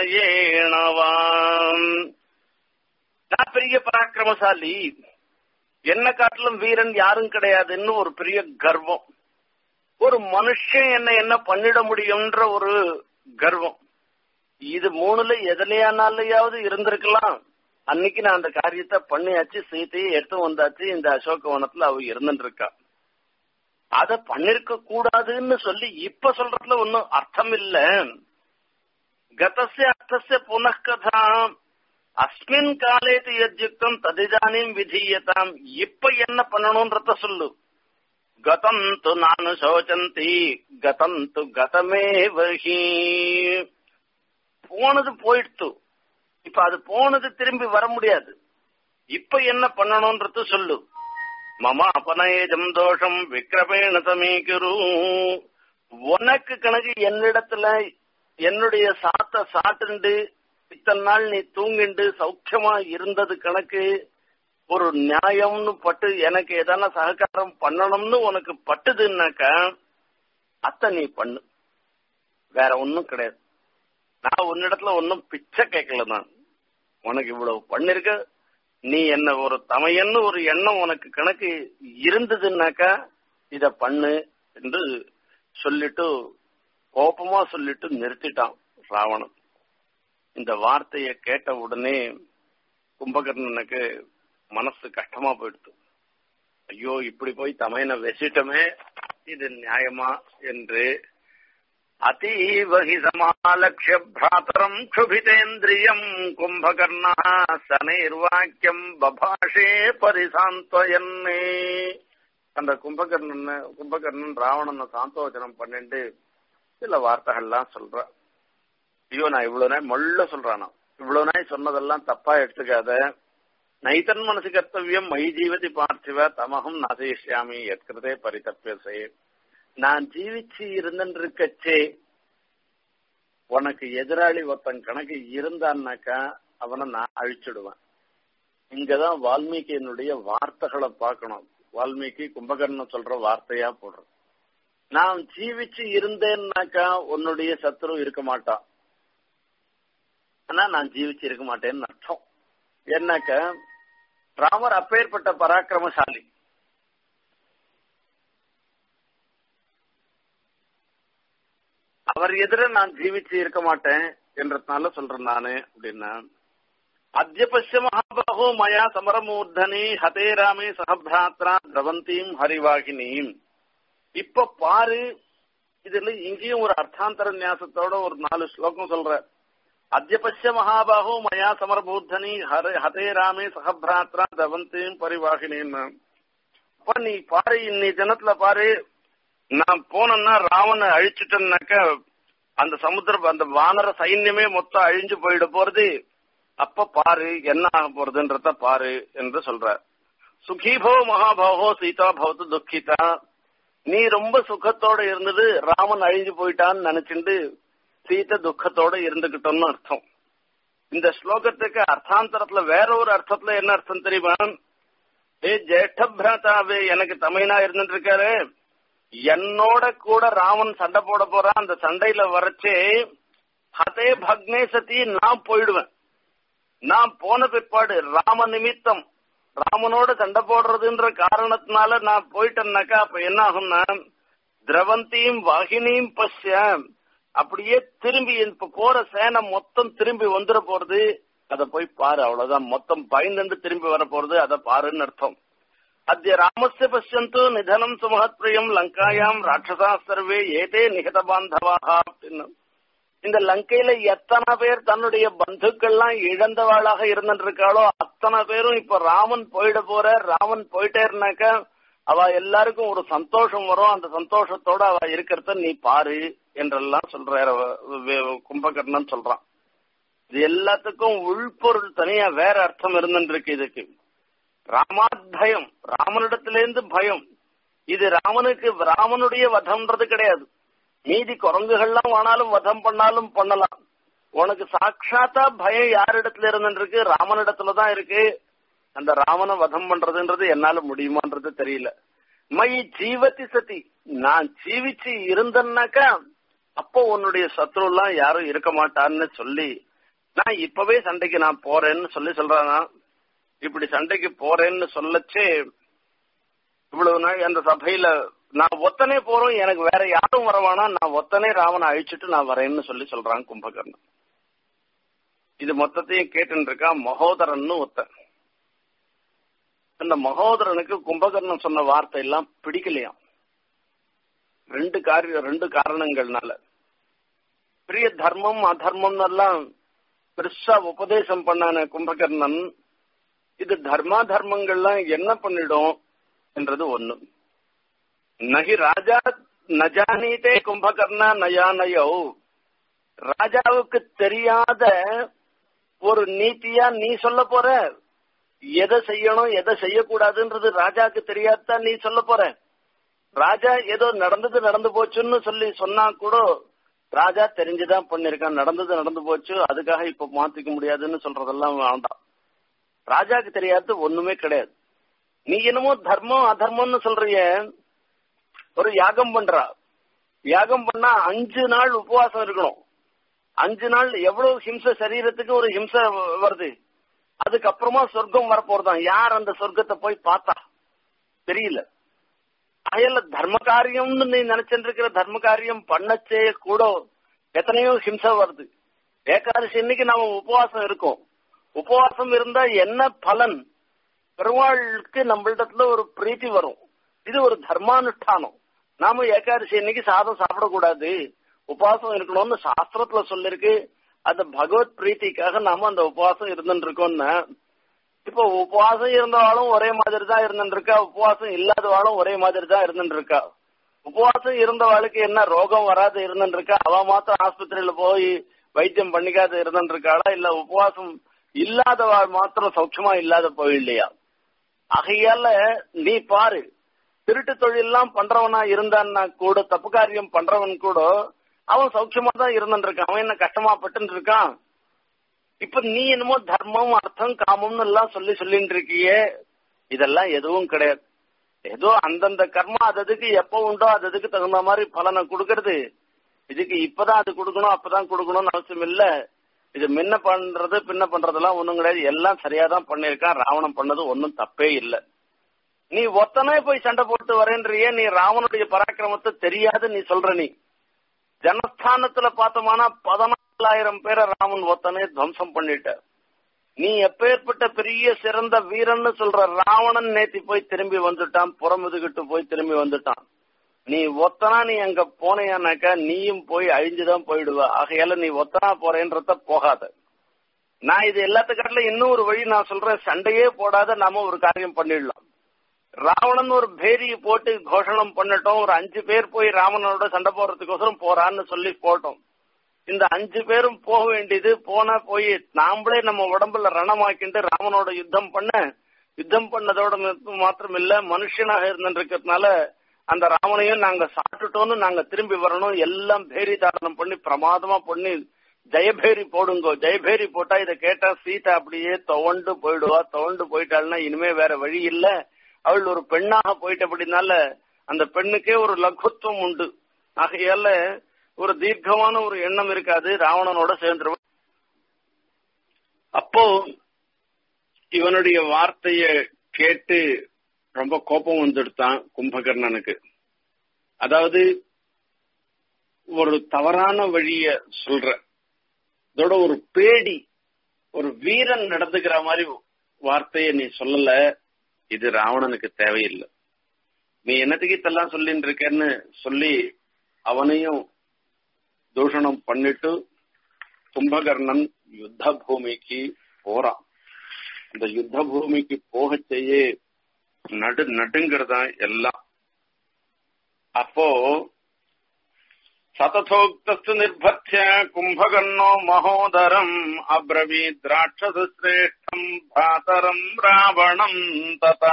வீரியாசிரயேணவாம் நான் பெரிய பராக்கிரமசாலி என்ன காட்டிலும் வீரன் யாரும் கிடையாதுன்னு ஒரு பெரிய கர்வம் ஒரு மனுஷன் என்ன என்ன பண்ணிட முடியும்ன்ற ஒரு கர்வம் இது மூணுல எதுலையானாலையாவது இருந்திருக்கலாம் அன்னைக்கு நான் அந்த காரியத்தை பண்ணியாச்சு சீத்தையை எடுத்து வந்தாச்சு இந்த அசோகவனத்துல அவ இருந்துட்டு இருக்கா அத பண்ணிருக்க கூடாதுன்னு சொல்லி இப்ப சொல்றதுல ஒன்னும் அர்த்தம் இல்ல கதசிய அர்த்தசிய புனக்கதா அஸ்மின் காலேத்து யஜ்யுக்தம் ததிதானியும் விதீயதாம் இப்ப என்ன பண்ணணும்ன்றத சொல்லு கதம் து நானு சோச்சந்தி கதம் து கதமே வகி போனது போயிடுத்து இப்ப அது போனது திரும்பி வர முடியாது இப்ப என்ன பண்ணணும்ன்றது சொல்லு மம அபநேஜம் தோஷம் விக்ரமேண சமீகிரு உனக்கு கணக்கு என்னிடத்துல என்னுடைய சாத்த சாட்டுண்டு இத்தனை நாள் நீ தூங்கிண்டு சௌக்கியமா இருந்தது கணக்கு ஒரு நியாயம்னு பட்டு எனக்கு எதனா சககாரம் பண்ணணும்னு உனக்கு பட்டுதுன்னாக்கா அத்த நீ பண்ணு வேற ஒன்னும் கிடையாது நான் உன்னிடத்துல ஒன்னும் பிச்சை கேட்கல நான் உனக்கு இவ்வளவு பண்ணிருக்க நீ என்ன ஒரு தமையன்னு ஒரு எண்ணம் உனக்கு கணக்கு இருந்ததுன்னாக்கா இத பண்ணு என்று சொல்லிட்டு கோபமா சொல்லிட்டு நிறுத்திட்டான் ராவணன் இந்த வார்த்தைய கேட்ட உடனே கும்பகர்ணனுக்கு மனசு கஷ்டமா போயிடுது ஐயோ இப்படி போய் தமையனை வெசிட்டமே இது நியாயமா என்று அத்தீவ ஹி சமாலக்ஷ பிராத்தரம் க்ஷுபிதேந்திரியம் கும்பகர்ணா சனைர்வாக்கியம் பபாஷே பரிசாந்தயன்னே அந்த கும்பகர்ணன் கும்பகர்ணன் ராவணனை சாந்தோச்சனம் பண்ணிட்டு சில வார்த்தைகள்லாம் சொல்ற ஐயோ நான் இவ்வளவு நாள் மொள்ள சொல்றானா இவ்வளவு நாள் சொன்னதெல்லாம் தப்பா எடுத்துக்காத நைத்தன் மனசு கர்த்தவியம் மை ஜீவதி பார்த்திவ தமகம் நசயிஷ்யாமி எத்கிருதே பரிதப்பியசே நான் ஜீவிச்சு இருந்துருக்கச்சே உனக்கு எதிராளி ஒருத்தன் கணக்கு இருந்தான்னாக்கா அவனை நான் அழிச்சிடுவேன் இங்கதான் வால்மீகியினுடைய வார்த்தைகளை பார்க்கணும் வால்மீகி கும்பகர்ணன் சொல்ற வார்த்தையா போடுறோம் நான் ஜீவிச்சு இருந்தேன்னாக்கா உன்னுடைய சத்ரு இருக்க மாட்டான் ஆனா நான் ஜீவிச்சு இருக்க மாட்டேன்னு அர்த்தம் என்னக்க ராமர் அப்பேற்பட்ட பராக்கிரமசாலி அவர் எதிர நான் ஜீவிச்சு இருக்க மாட்டேன் என்றதுனால சொல்றேன் நானு அப்படின்னா அத்தியபஸ்ய மகாபாகோ மயா சமரமூர்தனி ஹதே ராமே சகபிராத்ரா திரவந்தீம் ஹரிவாகினீம் இப்ப பாரு இதுல இங்கேயும் ஒரு அர்த்தாந்தர நியாசத்தோட ஒரு நாலு ஸ்லோகம் சொல்ற அத்தியபஸ்ய மகாபாகோ மயா சமரபூர்தனி ஹதே ராமே சகபிராத்ரா தவந்தீம் பரிவாகினேன்னு அப்ப நீ பாரு இன்னி தினத்துல பாரு நான் போனேன்னா ராவனை அழிச்சிட்டேன்னாக்க அந்த சமுத்திர அந்த வானர சைன்யமே மொத்தம் அழிஞ்சு போயிட போறது அப்ப பாரு என்ன ஆக போறதுன்றத பாரு என்று சொல்ற சுகீபோ மகாபாகோ சீதா பவத்து துக்கிதா நீ ரொம்ப சுகத்தோட இருந்தது ராமன் அழிஞ்சு போயிட்டான்னு நினைச்சுட்டு சீத துக்கத்தோட இருந்துகிட்டோம்னு அர்த்தம் இந்த ஸ்லோகத்துக்கு அர்த்தாந்தரத்துல வேற ஒரு அர்த்தத்துல என்ன அர்த்தம் தெரியுமா ஏ ஜேஷ்ட பிராத்தாவே எனக்கு தமிழனா இருந்துட்டு இருக்காரு என்னோட கூட ராமன் சண்டை போட போறான் அந்த சண்டையில வரைச்சே ஹதே பக்னே சதி நான் போயிடுவேன் நான் போன பிற்பாடு ராம நிமித்தம் ராமனோட சண்டை போடுறதுன்ற காரணத்தினால நான் போயிட்டேன்னாக்கா அப்ப என்ன ஆகும்னா திரவந்தியும் வாகினியும் பசிய அப்படியே திரும்பி இப்ப போற சேனை மொத்தம் திரும்பி வந்துட போறது அத போய் பாரு அவ்வளவுதான் மொத்தம் பயந்துண்டு திரும்பி வர போறது அதை பாருன்னு அர்த்தம் அத்திய ராமஸ்ய பசியந்து நிதனம் சுமகத்பிரியம் லங்காயாம் ராட்சசா சர்வே ஏதே நிகத பாந்தவாக அப்படின்னு இந்த லங்கையில எத்தனை பேர் தன்னுடைய பந்துக்கள்லாம் இழந்தவாளாக இருந்துட்டு இருக்காளோ அத்தனை பேரும் இப்ப ராமன் போயிட போற ராமன் போயிட்டே இருந்தாக்க அவ எல்லாருக்கும் ஒரு சந்தோஷம் வரும் அந்த சந்தோஷத்தோட அவ இருக்கிறத நீ பாரு என்றெல்லாம் சொல்ற கும்பகர்ணன் சொல்றான் இது எல்லாத்துக்கும் உள்பொருள் தனியா வேற அர்த்தம் இருந்துட்டு இருக்கு இதுக்கு ராமாத் பயம் ராமனிடத்திலேருந்து பயம் இது ராமனுக்கு ராமனுடைய வதம்ன்றது கிடையாது மீதி குரங்குகள்லாம் வேணாலும் வதம் பண்ணாலும் பண்ணலாம் உனக்கு சாட்சாத்தா பயம் யாரிடத்துல இருந்துருக்கு ராமனிடத்துல தான் இருக்கு அந்த ராமனை வதம் பண்றதுன்றது என்னால முடியுமான்றது தெரியல மை ஜீவதி சதி நான் ஜீவிச்சு இருந்தேன்னாக்கா அப்போ உன்னுடைய சத்ரு எல்லாம் யாரும் இருக்க மாட்டான்னு சொல்லி நான் இப்பவே சண்டைக்கு நான் போறேன்னு சொல்லி சொல்றானா இப்படி சண்டைக்கு போறேன்னு சொல்லச்சே இவ்வளவு நாள் அந்த சபையில நான் ஒத்தனே போறோம் எனக்கு வேற யாரும் வரவானா நான் ஒத்தனே ராவனை அழிச்சிட்டு நான் வரேன்னு சொல்லி சொல்றான் கும்பகர்ணன் இது மொத்தத்தையும் கேட்டு இருக்கான் மகோதரன் ஒத்தன் அந்த மகோதரனுக்கு கும்பகர்ணன் சொன்ன வார்த்தை எல்லாம் பிடிக்கலையாம் ரெண்டு காரியம் ரெண்டு காரணங்கள்னால பெரிய தர்மம் அதர்மம் எல்லாம் பெருசா உபதேசம் பண்ணான கும்பகர்ணன் இது தர்மா தர்மங்கள்லாம் என்ன பண்ணிடும் என்றது ஒண்ணு நகி ராஜா நஜானீதே கும்பகர்ணா நயானயோ ராஜாவுக்கு தெரியாத ஒரு நீதியா நீ சொல்ல போற எதை செய்யணும் எதை செய்யக்கூடாதுன்றது ராஜாக்கு தெரியாதான் நீ சொல்ல போற ராஜா ஏதோ நடந்தது நடந்து போச்சுன்னு சொல்லி சொன்னா கூட ராஜா தெரிஞ்சுதான் பண்ணிருக்கான் நடந்தது நடந்து போச்சு அதுக்காக இப்ப மாத்திக்க முடியாதுன்னு சொல்றதெல்லாம் வேண்டாம் ராஜாக்கு தெரியாது ஒண்ணுமே கிடையாது நீ என்னமோ தர்மம் அதர்மம்னு சொல்றிய ஒரு யாகம் பண்றா யாகம் பண்ணா அஞ்சு நாள் உபவாசம் இருக்கணும் அஞ்சு நாள் எவ்வளவு ஹிம்சை சரீரத்துக்கு ஒரு ஹிம்சை வருது அதுக்கப்புறமா சொர்க்கம் வரப்போறதான் யார் அந்த சொர்க்கத்தை போய் பார்த்தா தெரியல அயல்ல தர்ம காரியம்னு நீ நினைச்சிட்டு இருக்கிற தர்ம காரியம் பண்ணச்சே கூட எத்தனையோ ஹிம்சை வருது ஏகாதசி இன்னைக்கு நாம உபவாசம் இருக்கோம் உபவாசம் இருந்தா என்ன பலன் பெருமாளுக்கு நம்மளிடத்துல ஒரு பிரீத்தி வரும் இது ஒரு தர்மானுஷ்டானம் நாம ஏகாதசி இன்னைக்கு சாதம் சாப்பிடக்கூடாது உபவாசம் இருக்கணும்னு சாஸ்திரத்துல சொல்லிருக்கு அந்த பகவத் பிரீத்திக்காக நாம அந்த உபவாசம் இருந்துட்டு இருக்கோம்னா இப்போ உபவாசம் இருந்தவாளும் ஒரே மாதிரி தான் இருந்துட்டு இருக்கா உபவாசம் இல்லாதவாளும் ஒரே மாதிரி தான் இருந்துட்டு இருக்கா உபவாசம் இருந்தவாளுக்கு என்ன ரோகம் வராது இருந்துட்டு இருக்கா அவ மாத்திரம் ஆஸ்பத்திரியில போய் வைத்தியம் பண்ணிக்காத இருந்துட்டு இருக்காளா இல்ல உபவாசம் இல்லாதவாள் மாத்திரம் சௌட்சமா இல்லாத போயில்லையா ஆகையால நீ பாரு திருட்டு தொழிலெல்லாம் பண்றவனா இருந்தான்னா கூட தப்பு காரியம் பண்றவன் கூட அவன் சௌக்கியமா தான் இருந்துட்டு இருக்கான் அவன் என்ன கஷ்டமா பட்டு இருக்கான் இப்ப நீ என்னமோ தர்மம் அர்த்தம் காமம்னு எல்லாம் சொல்லி சொல்லிட்டு இருக்கியே இதெல்லாம் எதுவும் கிடையாது ஏதோ அந்தந்த கர்மா அததுக்கு எப்ப உண்டோ அததுக்கு தகுந்த மாதிரி பலனை கொடுக்கறது இதுக்கு இப்பதான் அது கொடுக்கணும் அப்பதான் கொடுக்கணும்னு அவசியம் இல்ல இது முன்ன பண்றது பின்ன பண்றதெல்லாம் ஒண்ணும் கிடையாது எல்லாம் சரியா தான் பண்ணிருக்கான் ராவணன் பண்ணது ஒன்னும் தப்பே இல்ல நீ ஒத்தனே போய் சண்டை போட்டு வரேன்றியே நீ ராவனுடைய பராக்கிரமத்தை தெரியாது நீ சொல்ற நீ ஜனஸ்தானத்துல பார்த்தோம்னா பதினாலாயிரம் பேரை ராமன் ஒத்தனே துவம்சம் பண்ணிட்ட நீ எப்பேற்பட்ட பெரிய சிறந்த வீரன்னு சொல்ற ராவணன் நேத்தி போய் திரும்பி வந்துட்டான் புறமுதுகிட்டு போய் திரும்பி வந்துட்டான் நீ ஒத்தனா நீ அங்க போனையானாக்கா நீயும் போய் அழிஞ்சுதான் போயிடுவ ஆகையால நீ ஒத்தனா போறேன்றத போகாத நான் இது எல்லாத்துக்காட்டில இன்னும் ஒரு வழி நான் சொல்றேன் சண்டையே போடாத நாம ஒரு காரியம் பண்ணிடலாம் ராவணன் ஒரு பேரியை போட்டு கோஷணம் பண்ணட்டும் ஒரு அஞ்சு பேர் போய் ராவணனோட சண்டை போடுறதுக்கோசரம் போறான்னு சொல்லி போட்டோம் இந்த அஞ்சு பேரும் போக வேண்டியது போனா போய் நாமளே நம்ம உடம்புல ரணமாக்கிட்டு ராமனோட யுத்தம் பண்ண யுத்தம் பண்ணதோட மாத்திரம் இல்ல மனுஷனாக இருந்துருக்கிறதுனால அந்த ராமனையும் நாங்க சாப்பிட்டுட்டோம்னு நாங்க திரும்பி வரணும் எல்லாம் பேரி தாரணம் பண்ணி பிரமாதமா பண்ணி ஜெயபேரி போடுங்கோ ஜெயபேரி போட்டா இதை கேட்டா சீதா அப்படியே துவண்டு போயிடுவா துவண்டு போயிட்டாள்னா இனிமே வேற வழி இல்ல அவள் ஒரு பெண்ணாக போயிட்டபடினால அந்த பெண்ணுக்கே ஒரு லகுத்துவம் உண்டு ஆகையால ஒரு தீர்க்கமான ஒரு எண்ணம் இருக்காது ராவணனோட சேர்ந்துருவ அப்போ இவனுடைய வார்த்தைய கேட்டு ரொம்ப கோபம் வந்துடுத்தான் கும்பகர்ணனுக்கு அதாவது ஒரு தவறான வழிய சொல்ற இதோட ஒரு பேடி ஒரு வீரன் நடந்துக்கிற மாதிரி வார்த்தைய நீ சொல்லல இது ராவணனுக்கு தேவையில்லை நீ என்னத்துக்கு இதெல்லாம் சொல்லிட்டு இருக்கேன்னு சொல்லி அவனையும் தூஷணம் பண்ணிட்டு கும்பகர்ணன் யுத்த பூமிக்கு போறான் அந்த யுத்த பூமிக்கு போக செய்ய நடு நடுங்கிறதா எல்லாம் அப்போ சததோக்தஸ்து நிர்பத்திய கும்பகர்ணோ மகோதரம் அப்ரவீத் ராட்சசிரேஷ்டம் பிராதரம் ராவணம் ததா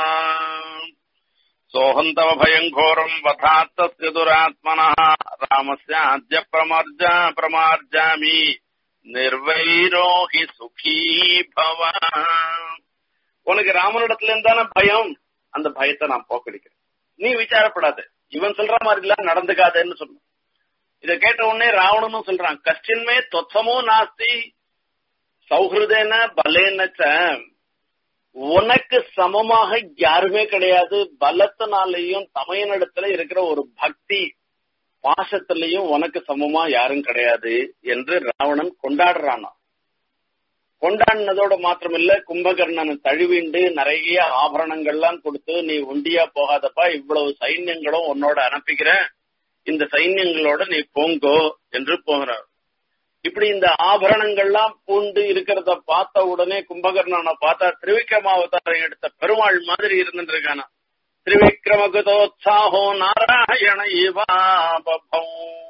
सोऽहम् तव भयम् घोरम् वधात्तस्य दुरात्मनः रामस्याद्य प्रमर्जा प्रमार्जामि निर्वैरो हि சுகீ பவ உனக்கு ராமனிடத்துல இருந்தான பயம் அந்த பயத்தை நான் போக்கடிக்கிறேன் நீ விசாரப்படாத இவன் சொல்ற மாதிரி எல்லாம் நடந்துக்காதேன்னு சொன்ன இத கேட்ட உடனே ராவணனும் சொல்றான் கஷ்டின்மே தொத்தமோ நாஸ்தி சௌஹிருதேன பலேனச்ச உனக்கு சமமாக யாருமே கிடையாது பலத்தினாலேயும் தமையனிடத்துல இருக்கிற ஒரு பக்தி பாசத்திலையும் உனக்கு சமமா யாரும் கிடையாது என்று ராவணன் கொண்டாடுறானா கொண்டாடினதோட மாத்திரமில்ல கும்பகர்ணனை தழுவிண்டு நிறைய ஆபரணங்கள்லாம் கொடுத்து நீ ஒண்டியா போகாதப்பா இவ்வளவு சைன்யங்களும் உன்னோட அனுப்பிக்கிறேன் இந்த சைன்யங்களோட நீ போங்கோ என்று போகிறார் இப்படி இந்த ஆபரணங்கள்லாம் பூண்டு இருக்கிறத பார்த்த உடனே கும்பகர்ணனை பார்த்தா திருவிக்ரமாவதாரம் எடுத்த பெருமாள் மாதிரி இருந்துட்டு இருக்கானா திரிவிக்ரமகுதோத்சாஹோ நாராயண இவாபௌ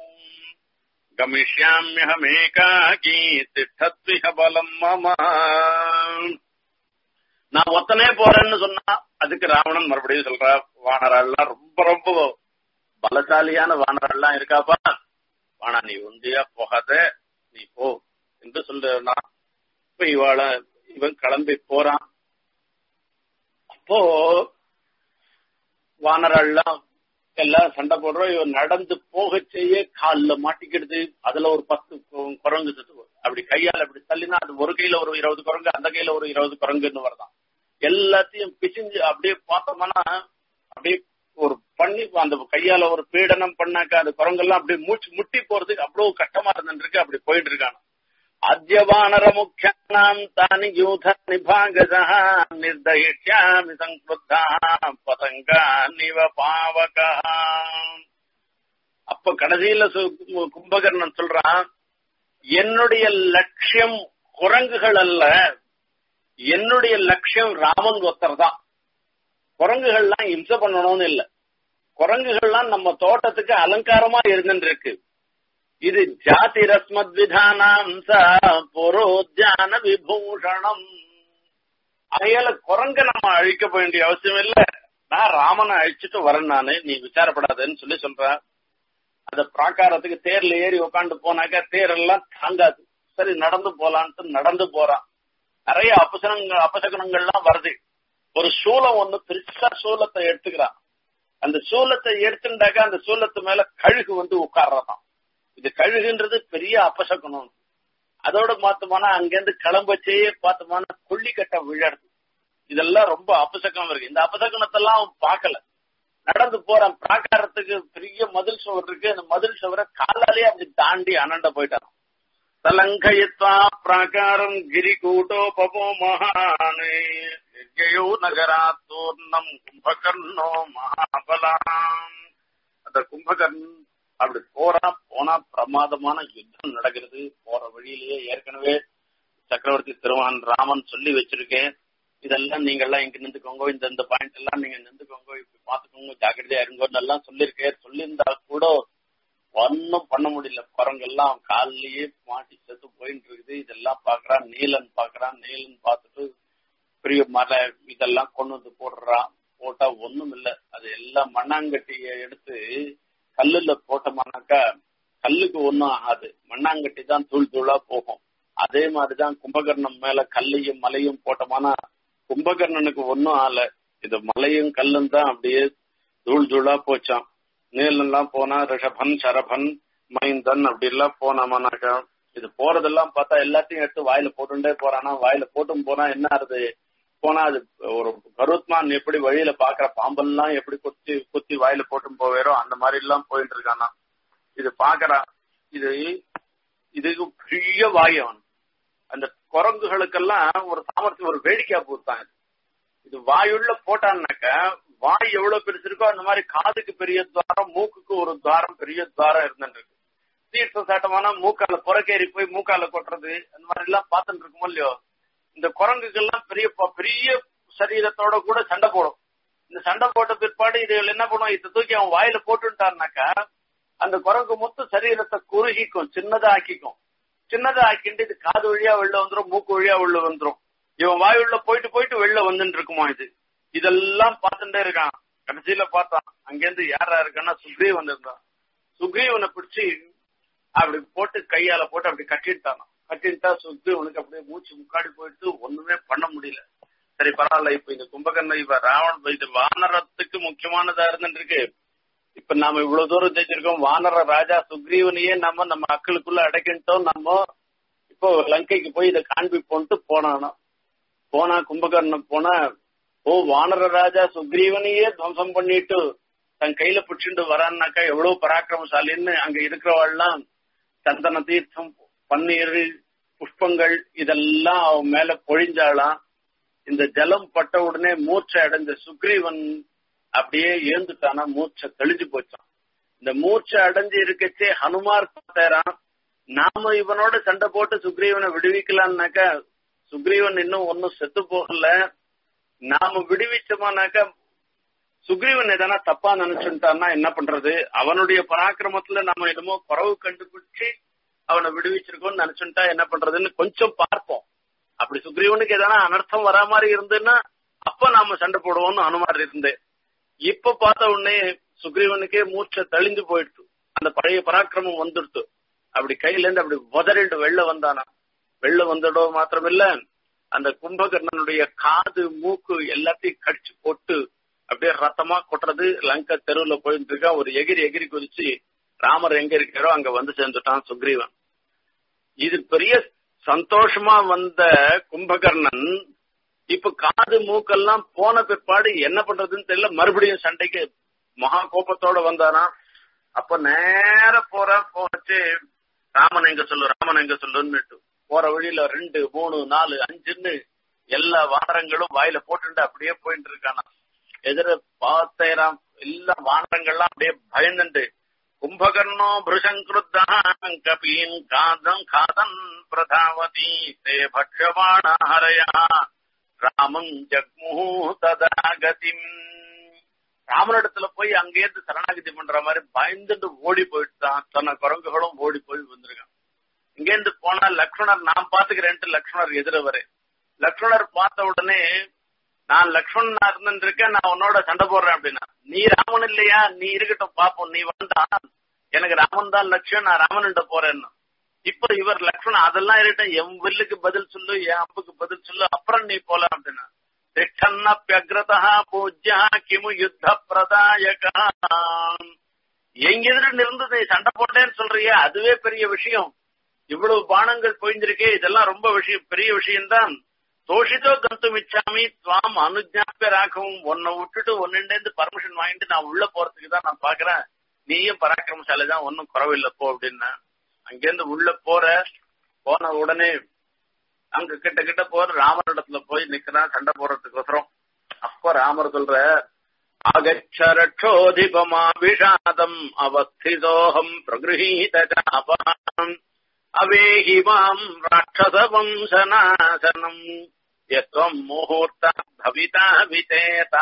கமிஷ்யாமியமேகாகி திட்டத்விஹ பலம் மம நான் ஒத்தனே போறேன்னு சொன்னா அதுக்கு ராவணன் மறுபடியும் சொல்றா வானரெல்லாம் ரொம்ப ரொம்ப பலசாலியான வானரெல்லாம் இருக்காப்பா வானா நீ உந்தியா போகாத நீ போ என்று சொல்றா இப்ப இவாள இவன் கிளம்பி போறான் அப்போ வானரெல்லாம் எல்லாம் சண்டை போடுறோம் இவன் நடந்து போக செய்ய கால்ல மாட்டிக்கிடுது அதுல ஒரு பத்து குரங்கு சுத்து அப்படி கையால அப்படி தள்ளினா அது ஒரு கையில ஒரு இருபது குரங்கு அந்த கையில ஒரு இருபது குரங்குன்னு வருதான் எல்லாத்தையும் பிசிஞ்சு அப்படியே பார்த்தோம்னா அப்படியே ஒரு பண்ணி அந்த கையால ஒரு பீடனம் பண்ணாக்க அந்த குரங்கெல்லாம் அப்படியே மூச்சு முட்டி போறதுக்கு அவ்வளவு கஷ்டமா இருந்துருக்கு அப்படி போயிட்டு இருக்கான அத்தியவானர முக்கியானாம் தானி யூத நிபாகதா நிர்தயிஷ்யாமி சங்குத்தா பதங்கா நிவ பாவகா அப்ப கடைசியில கும்பகர்ணன் சொல்றான் என்னுடைய லட்சியம் குரங்குகள் அல்ல என்னுடைய லட்சியம் ராமன் ஒருத்தர் தான் குரங்குகள்லாம் இம்சை பண்ணணும்னு இல்ல குரங்குகள்லாம் நம்ம தோட்டத்துக்கு அலங்காரமா இருந்துட்டு இருக்கு இது ஜாதி ரஸ்மத் விதானாம் புரோத்யான விபூஷணம் அதையால குரங்க நம்ம அழிக்க வேண்டிய அவசியம் இல்ல நான் ராமனை அழிச்சிட்டு வரேன் நானு நீ விசாரப்படாதன்னு சொல்லி சொல்றேன் அந்த பிராகாரத்துக்கு தேர்ல ஏறி உட்காந்து போனாக்க தேர் எல்லாம் தாங்காது சரி நடந்து போலான்ட்டு நடந்து போறான் நிறைய அபசனங்கள் அபசகனங்கள்லாம் வருது ஒரு சூலம் ஒண்ணு பெருசா சூலத்தை எடுத்துக்கிறான் அந்த சூலத்தை எடுத்துட்டாக்க அந்த சூலத்து மேல கழுகு வந்து உட்கார்றதாம் இது கழுகுன்றது பெரிய அபசகுணம் அதோட பார்த்தோம்னா அங்கிருந்து கிளம்பச்சே பார்த்தோம்னா கொல்லிக்கட்ட விழறது இதெல்லாம் ரொம்ப அபசகம் இருக்கு இந்த அபசகுணத்தெல்லாம் அவன் பார்க்கல நடந்து போறான் பிராகாரத்துக்கு பெரிய மதில் சுவர் இருக்கு அந்த மதில் சுவரை காலாலே அப்படி தாண்டி அனண்ட போயிட்டான் தலங்கயித்வா பிராகாரம் கிரிகூட்டோபமோ மகானே நிர்ஜயோ நகராத்தூர்ணம் கும்பகர்ணோ மகாபலாம் அந்த கும்பகர்ண் அப்படி போறான் போனா பிரமாதமான யுத்தம் நடக்கிறது போற வழியிலேயே ஏற்கனவே சக்கரவர்த்தி திருவான் ராமன் சொல்லி வச்சிருக்கேன் இதெல்லாம் நீங்க எல்லாம் இங்க நின்றுக்கோங்க இந்த இந்த பாயிண்ட் எல்லாம் நீங்க நின்றுக்கோங்க இப்படி பாத்துக்கோங்க ஜாக்கிரதையா இருங்கன்னு எல்லாம் சொல்லியிருக்கேன் சொல்லியிருந்தா கூட ஒன்னும் பண்ண முடியல குரங்கெல்லாம் காலிலேயே மாட்டி செத்து போயிட்டு இருக்குது இதெல்லாம் பாக்குறான் நீலன் பாக்குறான் நீலன் பார்த்துட்டு பெரிய மலை இதெல்லாம் கொண்டு வந்து போடுறான் போட்டா ஒண்ணும் இல்ல அது எல்லாம் மண்ணாங்கட்டிய எடுத்து கல்லுல போட்டோம்னாக்கா கல்லுக்கு ஒன்னும் ஆகாது மண்ணாங்கட்டி தான் தூள் தூளா போகும் அதே மாதிரிதான் கும்பகர்ணம் மேல கல்லையும் மலையும் போட்டோம்னா கும்பகர்ணனுக்கு ஒன்னும் ஆகல இது மலையும் கல்லும் தான் அப்படியே தூள் தூளா போச்சான் நீளம்லாம் போனா ரிஷபன் சரபன் மைந்தன் அப்படி எல்லாம் போனாமானாக்கா இது போறதெல்லாம் பார்த்தா எல்லாத்தையும் எடுத்து வாயில போட்டுட்டே போறானா வாயில போட்டும் போனா என்ன ஆகுது போனா அது ஒரு கருத்மான் எப்படி வழியில பாக்குற பாம்பெல்லாம் எப்படி குத்தி குத்தி வாயில போட்டும் போவேரோ அந்த மாதிரி எல்லாம் போயிட்டு இருக்கானா இது பாக்குறான் இது இதுக்கு பெரிய வாய் அவன் அந்த குரங்குகளுக்கெல்லாம் ஒரு சாமர்த்தியம் ஒரு வேடிக்கையா போட்டான் இது வாயுள்ள போட்டான்னாக்க வாய் எவ்வளவு பெருசு இருக்கோ அந்த மாதிரி காதுக்கு பெரிய துவாரம் மூக்குக்கு ஒரு துவாரம் பெரிய துவாரம் இருந்துட்டு இருக்கு தீர்த்த சாட்டமான மூக்கால புறக்கேறி போய் மூக்கால கொட்டுறது அந்த மாதிரி எல்லாம் பார்த்துட்டு இருக்குமோ இல்லையோ இந்த குரங்குகள்லாம் பெரிய பெரிய சரீரத்தோட கூட சண்டை போடும் இந்த சண்டை போட்ட பிற்பாடு இதுகள் என்ன பண்ணும் இதை தூக்கி அவன் வாயில போட்டுட்டான்னாக்கா அந்த குரங்கு மொத்த சரீரத்தை குறுகிக்கும் சின்னதா ஆக்கிக்கும் சின்னதா ஆக்கிட்டு இது காது வழியா வெளில வந்துரும் மூக்கு வழியா உள்ள வந்துரும் இவன் வாய் உள்ள போயிட்டு போயிட்டு வெளில வந்துட்டு இருக்குமா இது இதெல்லாம் பார்த்துட்டே இருக்கான் கடைசியில பார்த்தான் அங்கேருந்து யாரா இருக்கான்னா சுக்ரீவ் வந்திருந்தான் சுக்ரீவனை பிடிச்சி அப்படி போட்டு கையால போட்டு அப்படி கட்டிட்டான் கட்டிட்டா சுக்ரீவனுக்கு அப்படியே மூச்சு முக்காடி போயிட்டு ஒண்ணுமே பண்ண முடியல சரி பரவாயில்ல இப்ப இந்த கும்பகர்ண இப்ப ராவண இது வானரத்துக்கு முக்கியமானதா இருந்துட்டு இருக்கு இப்ப நாம இவ்வளவு தூரம் தெரிஞ்சிருக்கோம் வானர ராஜா சுக்ரீவனையே நம்ம நம்ம மக்களுக்குள்ள அடைக்கிட்டோம் நம்ம இப்போ லங்கைக்கு போய் இதை காண்பிப்போன்ட்டு போனானோ போனா கும்பகர்ணன் போனா ஓ வானர ராஜா சுக்ரீவனையே துவம்சம் பண்ணிட்டு தன் கையில பிடிச்சிட்டு வரான்னாக்கா எவ்வளவு பராக்கிரமசாலின்னு அங்க இருக்கிறவாள்லாம் சந்தன தீர்த்தம் பன்னீர் புஷ்பங்கள் இதெல்லாம் அவன் மேல பொழிஞ்சாளாம் இந்த ஜலம் பட்ட உடனே மூர்ச்சை அடைஞ்ச சுக்ரீவன் அப்படியே ஏந்துட்டானா மூர்ச்சை தெளிஞ்சு போச்சான் இந்த மூர்ச்சை அடைஞ்சு இருக்கச்சே ஹனுமார் பார்த்தாராம் நாம இவனோட சண்டை போட்டு சுக்ரீவனை விடுவிக்கலாம்னாக்கா சுக்ரீவன் இன்னும் ஒன்னும் செத்து போகல நாம விடுவிச்சோமானாக்கா சுக்ரீவன் எதனா தப்பா நினைச்சுட்டான்னா என்ன பண்றது அவனுடைய பராக்கிரமத்துல நாம என்னமோ குறவு கண்டுபிடிச்சு அவனை விடுவிச்சிருக்கோம்னு நினைச்சுட்டா என்ன பண்றதுன்னு கொஞ்சம் பார்ப்போம் அப்படி சுக்ரீவனுக்கு எதனா அனர்த்தம் வரா மாதிரி இருந்துன்னா அப்ப நாம சண்டை போடுவோம்னு அனுமாரி இருந்தேன் இப்ப பார்த்த உடனே சுக்ரீவனுக்கே மூச்சை தெளிஞ்சு போயிடுச்சு அந்த பழைய பராக்கிரமம் வந்துடுத்து அப்படி கையில இருந்து அப்படி உதறிட்டு வெளில வந்தானா வெளில வந்ததோ மாத்திரமில்ல அந்த கும்பகர்ணனுடைய காது மூக்கு எல்லாத்தையும் கடிச்சு போட்டு அப்படியே ரத்தமா கொட்டுறது லங்கா தெருவுல போயிட்டு இருக்கா ஒரு எகிரி எகிரி குதிச்சு ராமர் எங்க இருக்காரோ அங்க வந்து சேர்ந்துட்டான் சுக்ரீவன் இது பெரிய சந்தோஷமா வந்த கும்பகர்ணன் இப்ப காது மூக்கெல்லாம் போன பிற்பாடு என்ன பண்றதுன்னு தெரியல மறுபடியும் சண்டைக்கு மகா கோபத்தோட வந்தானா அப்ப நேர போற போச்சு ராமன் எங்க சொல்லு ராமன் எங்க சொல்லுன்னு போற வழியில ரெண்டு மூணு நாலு அஞ்சுன்னு எல்லா வானரங்களும் வாயில போட்டுட்டு அப்படியே போயிட்டு இருக்கானா எதிர பார்த்தேராம் எல்லா வானரங்கள்லாம் அப்படியே பயந்துட்டு கும்பகர்ணோ பிருஷங்கிருத்தான் கபீன் காதம் காதன் பிரதாவதி தே பக்ஷவாண ஹரயா ராமம் ஜக்முஹு ததா கதிம் ராமனிடத்துல போய் அங்கேருந்து சரணாகதி பண்ற மாதிரி பயந்துட்டு ஓடி போயிட்டுதான் தன்னை குரங்குகளும் ஓடி போய் வந்திருக்கான் இங்கேருந்து போனா லக்ஷ்மணர் நான் பாத்துக்கிறேன்ட்டு லக்ஷ்மணர் எதிரவரு லக்ஷ்மணர் பார்த்த உடனே நான் லக்ஷ்மணனா இருந்துருக்கேன் நான் உன்னோட சண்டை போடுறேன் அப்படின்னா நீ ராமன் இல்லையா நீ இருக்கட்டும் பாப்போம் நீ வேண்டாம் எனக்கு ராமன் தான் லட்சியம் நான் ராமன்கிட்ட போறேன்னு இப்ப இவர் லக்ஷ்மணன் அதெல்லாம் இருக்கட்டும் என் வில்லுக்கு பதில் சொல்லு என் அம்புக்கு பதில் சொல்லு அப்புறம் நீ போல அப்படின்னா திட்டன்னப்பியகிரதா பூஜ்யா கிமு யுத்த பிரதாயகா எங்கெதிர நிருந்து நீ சண்டை போட்டேன்னு சொல்றியே அதுவே பெரிய விஷயம் இவ்வளவு பானங்கள் பொய்ந்திருக்கே இதெல்லாம் ரொம்ப விஷயம் பெரிய விஷயம்தான் தோஷிதோ கந்து மிச்சாமி துவாம் அனுஜாப்பிய ராகவும் உன்னை விட்டுட்டு ஒன்னுண்டேந்து பர்மிஷன் வாங்கிட்டு நான் உள்ள போறதுக்கு தான் நான் பாக்குறேன் நீயும் பராக்கிரமசாலி தான் ஒன்னும் குறவில்லை போ அப்படின்னா அங்கிருந்து உள்ள போற போன உடனே அங்க கிட்ட கிட்ட போற ராமனிடத்துல போய் நிக்கிறான் சண்டை போடுறதுக்கோசரம் அப்ப ராமர் சொல்ற ஆகச்சரட்சோதிபமாபிஷாதம் அவஸ்திதோகம் பிரகிருஹீதாபாம் அவேஹி மாம் ராட்சச வம்சநாசனம் எஸ்வம் முகூர்த்த பவிதா விதேதா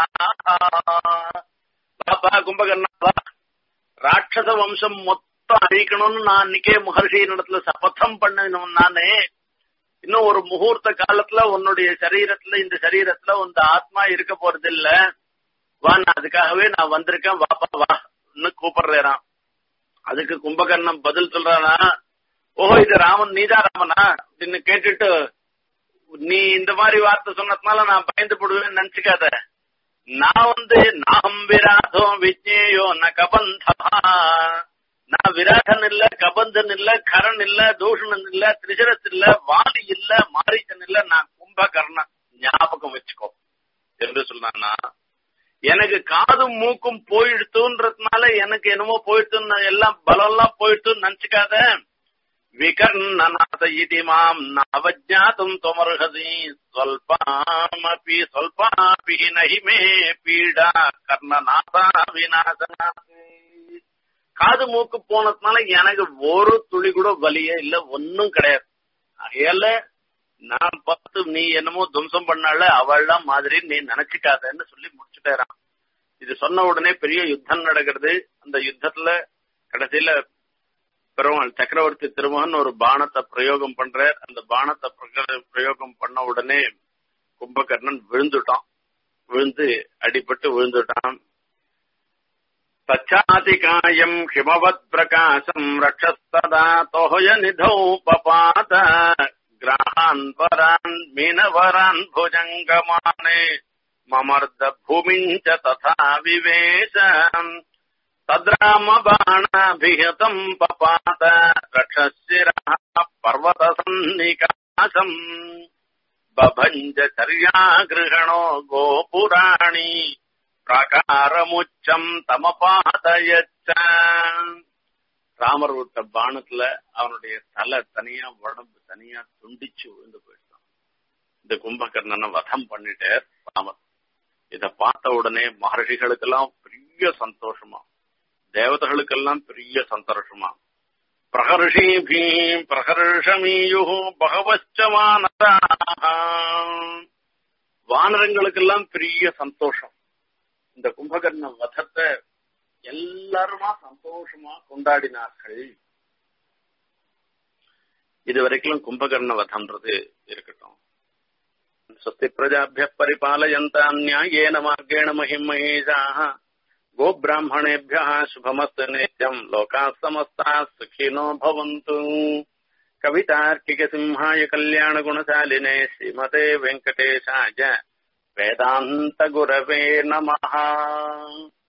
பாப்பா கும்பகர்ணா ராட்சச வம்சம் மொத்தம் அழிக்கணும்னு நான் அன்னைக்கே மகர்ஷியின் இடத்துல சபதம் பண்ணணும் நானே இன்னும் ஒரு முகூர்த்த காலத்துல உன்னுடைய சரீரத்துல இந்த சரீரத்துல உந்த ஆத்மா இருக்க போறது இல்ல வா நான் அதுக்காகவே நான் வந்திருக்கேன் வாப்பா வான்னு கூப்பிடுறேன் அதுக்கு கும்பகர்ணம் பதில் சொல்றானா ஓஹோ இது ராமன் நீதான் ராமனா அப்படின்னு கேட்டுட்டு நீ இந்த மாதிரி வார்த்தை சொன்னதுனால நான் பயந்து போடுவேன்னு நினைச்சுக்காத நான் வந்து நாம் விராதோ விஜயோ ந கபந்தா நான் விராகன் இல்ல கபந்தன் இல்ல கரண் இல்ல தூஷணன் இல்ல திரிசரஸ் இல்ல வாலி இல்ல மாரீச்சன் இல்ல நான் கும்பகர்ணன் ஞாபகம் வச்சுக்கோ என்று சொன்னானா எனக்கு காதும் மூக்கும் போயிடுத்துன்றதுனால எனக்கு என்னமோ போயிடுத்துன்னு எல்லாம் பலம் எல்லாம் போயிடுத்துன்னு நினைச்சுக்காத விகர்ணநாத இதி மாம் நவஜாத்தும் தொமர்ஹதி சொல்பாமபி சொல்பாபி நஹி மே பீடா கர்ணநாதா விநாசனாதி காது மூக்கு போனதுனால எனக்கு ஒரு துளி கூட வலியே இல்ல ஒன்னும் கிடையாது அதையால நான் பார்த்து நீ என்னமோ துவம்சம் பண்ணால அவள்லாம் மாதிரி நீ நினைச்சுக்காதன்னு சொல்லி முடிச்சுட்டேறான் இது சொன்ன உடனே பெரிய யுத்தம் நடக்கிறது அந்த யுத்தத்துல கடைசியில பெருமாள் சக்கரவர்த்தி திருமகன் ஒரு பானத்தை பிரயோகம் பண்ற அந்த பானத்தை பிரயோகம் பண்ண உடனே கும்பகர்ணன் விழுந்துட்டான் விழுந்து அடிபட்டு விழுந்துட்டான் தச்சாதிகாயம் ஹிமவத் பிரகாசம் ரக்ஷஸ்ததா தோய நிதௌ பபாத கிரகான் பரான் மீனவரான் புஜங்கமானே மமர்த பூமிஞ்ச ததா விவேசம் तद्रामबाणाभिहतम् पपात रक्षशिरः पर्वतसन्निकासम् बभञ्ज चर्यागृहणो गोपुराणि பிரகாரமுச்சம் தமபாதயச்ச ராமர் விட்ட பானத்துல அவனுடைய தலை தனியா உடம்பு தனியா துண்டிச்சு விழுந்து போயிட்டான் இந்த கும்பகர்ணனை வதம் பண்ணிட்டார் ராமர் இத பார்த்த உடனே மகர்ஷிகளுக்கெல்லாம் பெரிய சந்தோஷமா தேவதைகளுக்கெல்லாம் பெரிய சந்தோஷமா பிரகர்ஷீபீ பிரகர்ஷமீயு பகவச்ச வானரா வானரங்களுக்கெல்லாம் பெரிய சந்தோஷம் இந்த கும்பகர்ண வதத்தை எல்லாருமா சந்தோஷமா கொண்டாடினார்கள் இது வரைக்கும் கும்பகர்ண வதம்ன்றது இருக்கட்டும் स्वस्ति प्रजाभ्यः परिपालयन्ताम् न्यायेन मार्गेण महिम् महेशाः गोब्राह्मणेभ्यः शुभमस्तु नित्यम् लोकाः समस्ताः सुखिनो भवन्तु कवितार्किकसिंहाय कल्याणगुणशालिने श्रीमते वेङ्कटेशाय वेदान्तगुरवे नमः